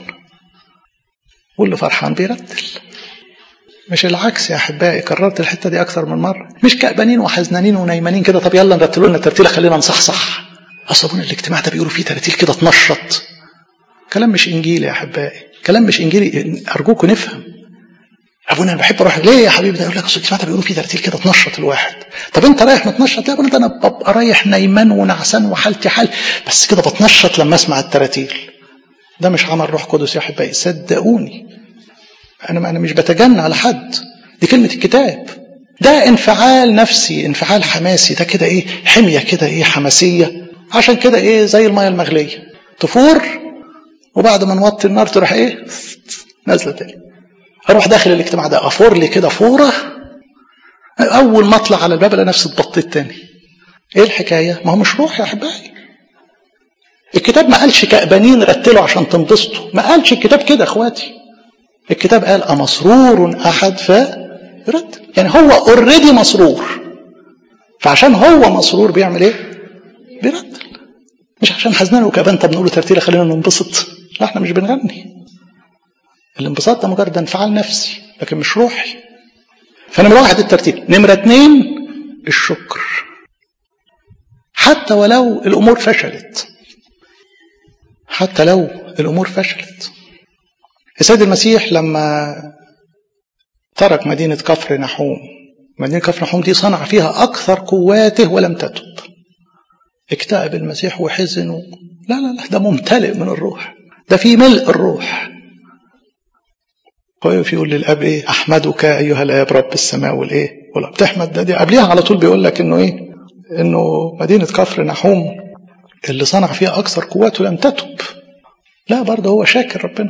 واللي فرحان بيرتل مش العكس يا احبائي كررت الحته دي اكثر من مره مش كأبانين وحزنانين ونايمانين كده طب يلا نرتلوا لنا الترتيله خلينا نصحصح اصل ابونا الاجتماع ده بيقولوا فيه ترتيل كده اتنشط كلام مش انجيلي يا احبائي كلام مش انجيلي ارجوكم نفهم ابونا انا بحب اروح ليه يا حبيبي ده يقول لك اصل الاجتماع ده بيقولوا فيه ترتيل كده اتنشط الواحد طب انت رايح متنشط يا ابونا ده انا ببقى رايح نايمان ونعسان وحالتي حال بس كده بتنشط لما اسمع التراتيل ده مش عمل روح قدس يا احبائي صدقوني انا انا مش بتجنى على حد دي كلمه الكتاب ده انفعال نفسي انفعال حماسي ده كده ايه حميه كده ايه حماسيه عشان كده ايه زي الميه المغليه تفور وبعد ما نوطي النار تروح ايه نازله تاني اروح داخل الاجتماع ده افور لي كده فوره اول ما اطلع على الباب الاقي نفسي اتبطيت تاني ايه الحكايه ما هو مش روح يا احبائي الكتاب ما قالش كأبانين رتلوا عشان تنبسطوا ما قالش الكتاب كده اخواتي الكتاب قال أمسرور أحد فيرتل يعني هو اوريدي مسرور فعشان هو مسرور بيعمل ايه بيرتل مش عشان حزنان وكأبان طب نقول ترتيله خلينا ننبسط لا احنا مش بنغني الانبساط ده مجرد انفعال نفسي لكن مش روحي فنمرة واحد الترتيب نمرة اتنين الشكر حتى ولو الأمور فشلت حتى لو الأمور فشلت السيد المسيح لما ترك مدينة كفر نحوم مدينة كفر نحوم دي صنع فيها أكثر قواته ولم تتب اكتئب المسيح وحزن و... لا لا لا ده ممتلئ من الروح ده في ملء الروح ويقف يقول للاب ايه احمدك ايها الاب رب السماء والايه والارض بتحمد ده دي قبليها على طول بيقول لك انه ايه انه مدينه كفر نحوم اللي صنع فيها اكثر قواته لم تتب لا برضه هو شاكر ربنا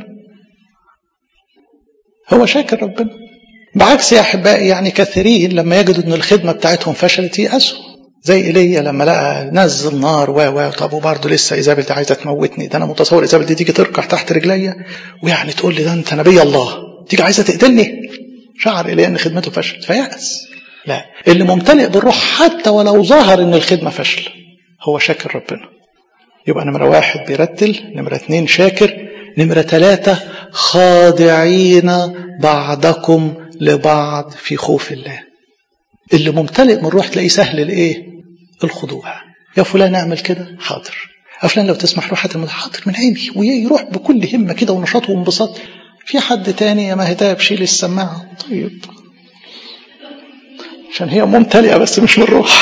هو شاكر ربنا بعكس يا احبائي يعني كثيرين لما يجدوا ان الخدمه بتاعتهم فشلت يأسوا زي ايليا لما لقى نزل نار و و طب وبرضه لسه ايزابل دي عايزه تموتني ده انا متصور ايزابل دي تيجي تركع تحت رجليا ويعني تقول لي ده انت نبي الله تيجي عايزه تقتلني شعر ايليا ان خدمته فشلت فيأس لا اللي ممتلئ بالروح حتى ولو ظهر ان الخدمة فاشلة هو شاكر ربنا يبقى نمرة واحد بيرتل نمرة اتنين شاكر نمرة ثلاثة خاضعين بعضكم لبعض في خوف الله اللي ممتلئ من الروح تلاقيه سهل الايه الخضوع يا فلان اعمل كده حاضر يا فلان لو تسمح روح هات حاضر من عيني ويروح بكل همة كده ونشاط وانبساط في حد تاني يا مهتاب شيل السماعة طيب عشان هي ممتلئة بس مش من الروح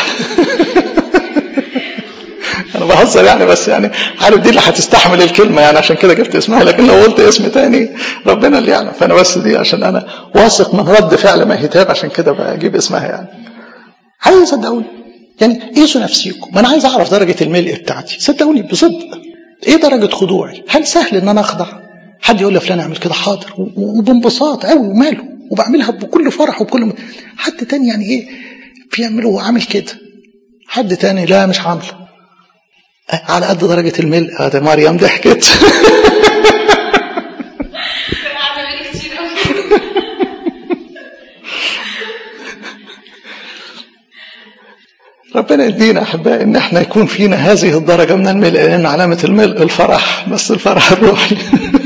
انا بهزر يعني بس يعني عارف دي اللي هتستحمل الكلمه يعني عشان كده جبت اسمها لكن لو قلت اسم تاني ربنا اللي يعلم فانا بس دي عشان انا واثق من رد فعل مهتاب عشان كده بجيب اسمها يعني عايز صدقوني يعني قيسوا نفسيكم ما انا عايز اعرف درجه الملء بتاعتي صدقوني بصدق ايه درجه خضوعي هل سهل ان انا اخضع حد يقول لي فلان اعمل كده حاضر وبانبساط قوي وماله وبعملها بكل فرح وبكل م... حد تاني يعني ايه بيعمله وعامل كده حد تاني لا مش عامله على قد درجة الملء هذا مريم ضحكت ربنا يدينا احبائي ان احنا يكون فينا هذه الدرجه من الملء لان علامه الملء الفرح بس الفرح الروحي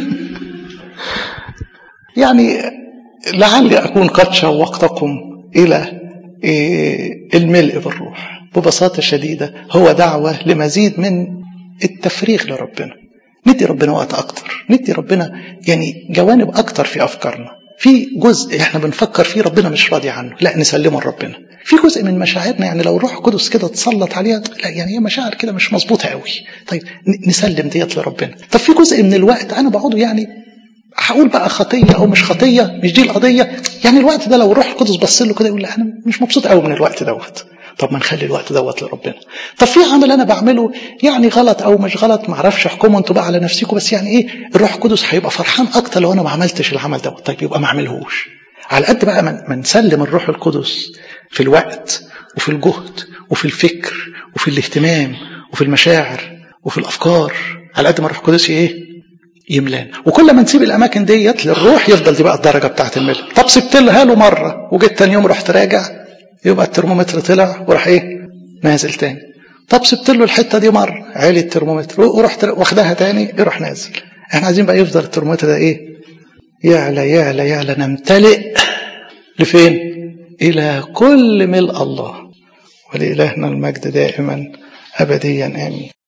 يعني لعلي اكون قد شوقتكم الى الملء بالروح ببساطه شديده هو دعوه لمزيد من التفريغ لربنا ندي ربنا وقت اكتر ندي ربنا يعني جوانب اكتر في افكارنا في جزء احنا بنفكر فيه ربنا مش راضي عنه لا نسلمه لربنا في جزء من مشاعرنا يعني لو الروح القدس كده تسلط عليها لا يعني هي مشاعر كده مش مظبوطه قوي طيب نسلم ديت لربنا طب في جزء من الوقت انا بقعده يعني هقول بقى خطيه او مش خطيه مش دي القضيه يعني الوقت ده لو الروح القدس بص له كده يقول لا انا مش مبسوط قوي من الوقت دوت طب ما نخلي الوقت دوت لربنا طب في عمل انا بعمله يعني غلط او مش غلط ما اعرفش احكموا انتوا بقى على نفسكم بس يعني ايه الروح القدس هيبقى فرحان اكتر لو انا ما عملتش العمل دوت طيب يبقى ما اعملهوش على قد بقى ما نسلم الروح القدس في الوقت وفي الجهد وفي الفكر وفي الاهتمام وفي المشاعر وفي الافكار على قد ما الروح القدس ايه يملان وكل ما نسيب الاماكن ديت للروح يفضل دي بقى الدرجه بتاعت الملء طب سبت لها له مره وجيت تاني يوم رحت راجع يبقى الترمومتر طلع وراح ايه نازل تاني طب سبت له الحته دي مره عالي الترمومتر ورحت واخدها تاني يروح نازل احنا عايزين بقى يفضل الترمومتر ده ايه يعلى يعلى يعلى نمتلئ لفين الى كل ملء الله ولإلهنا المجد دائما ابديا امين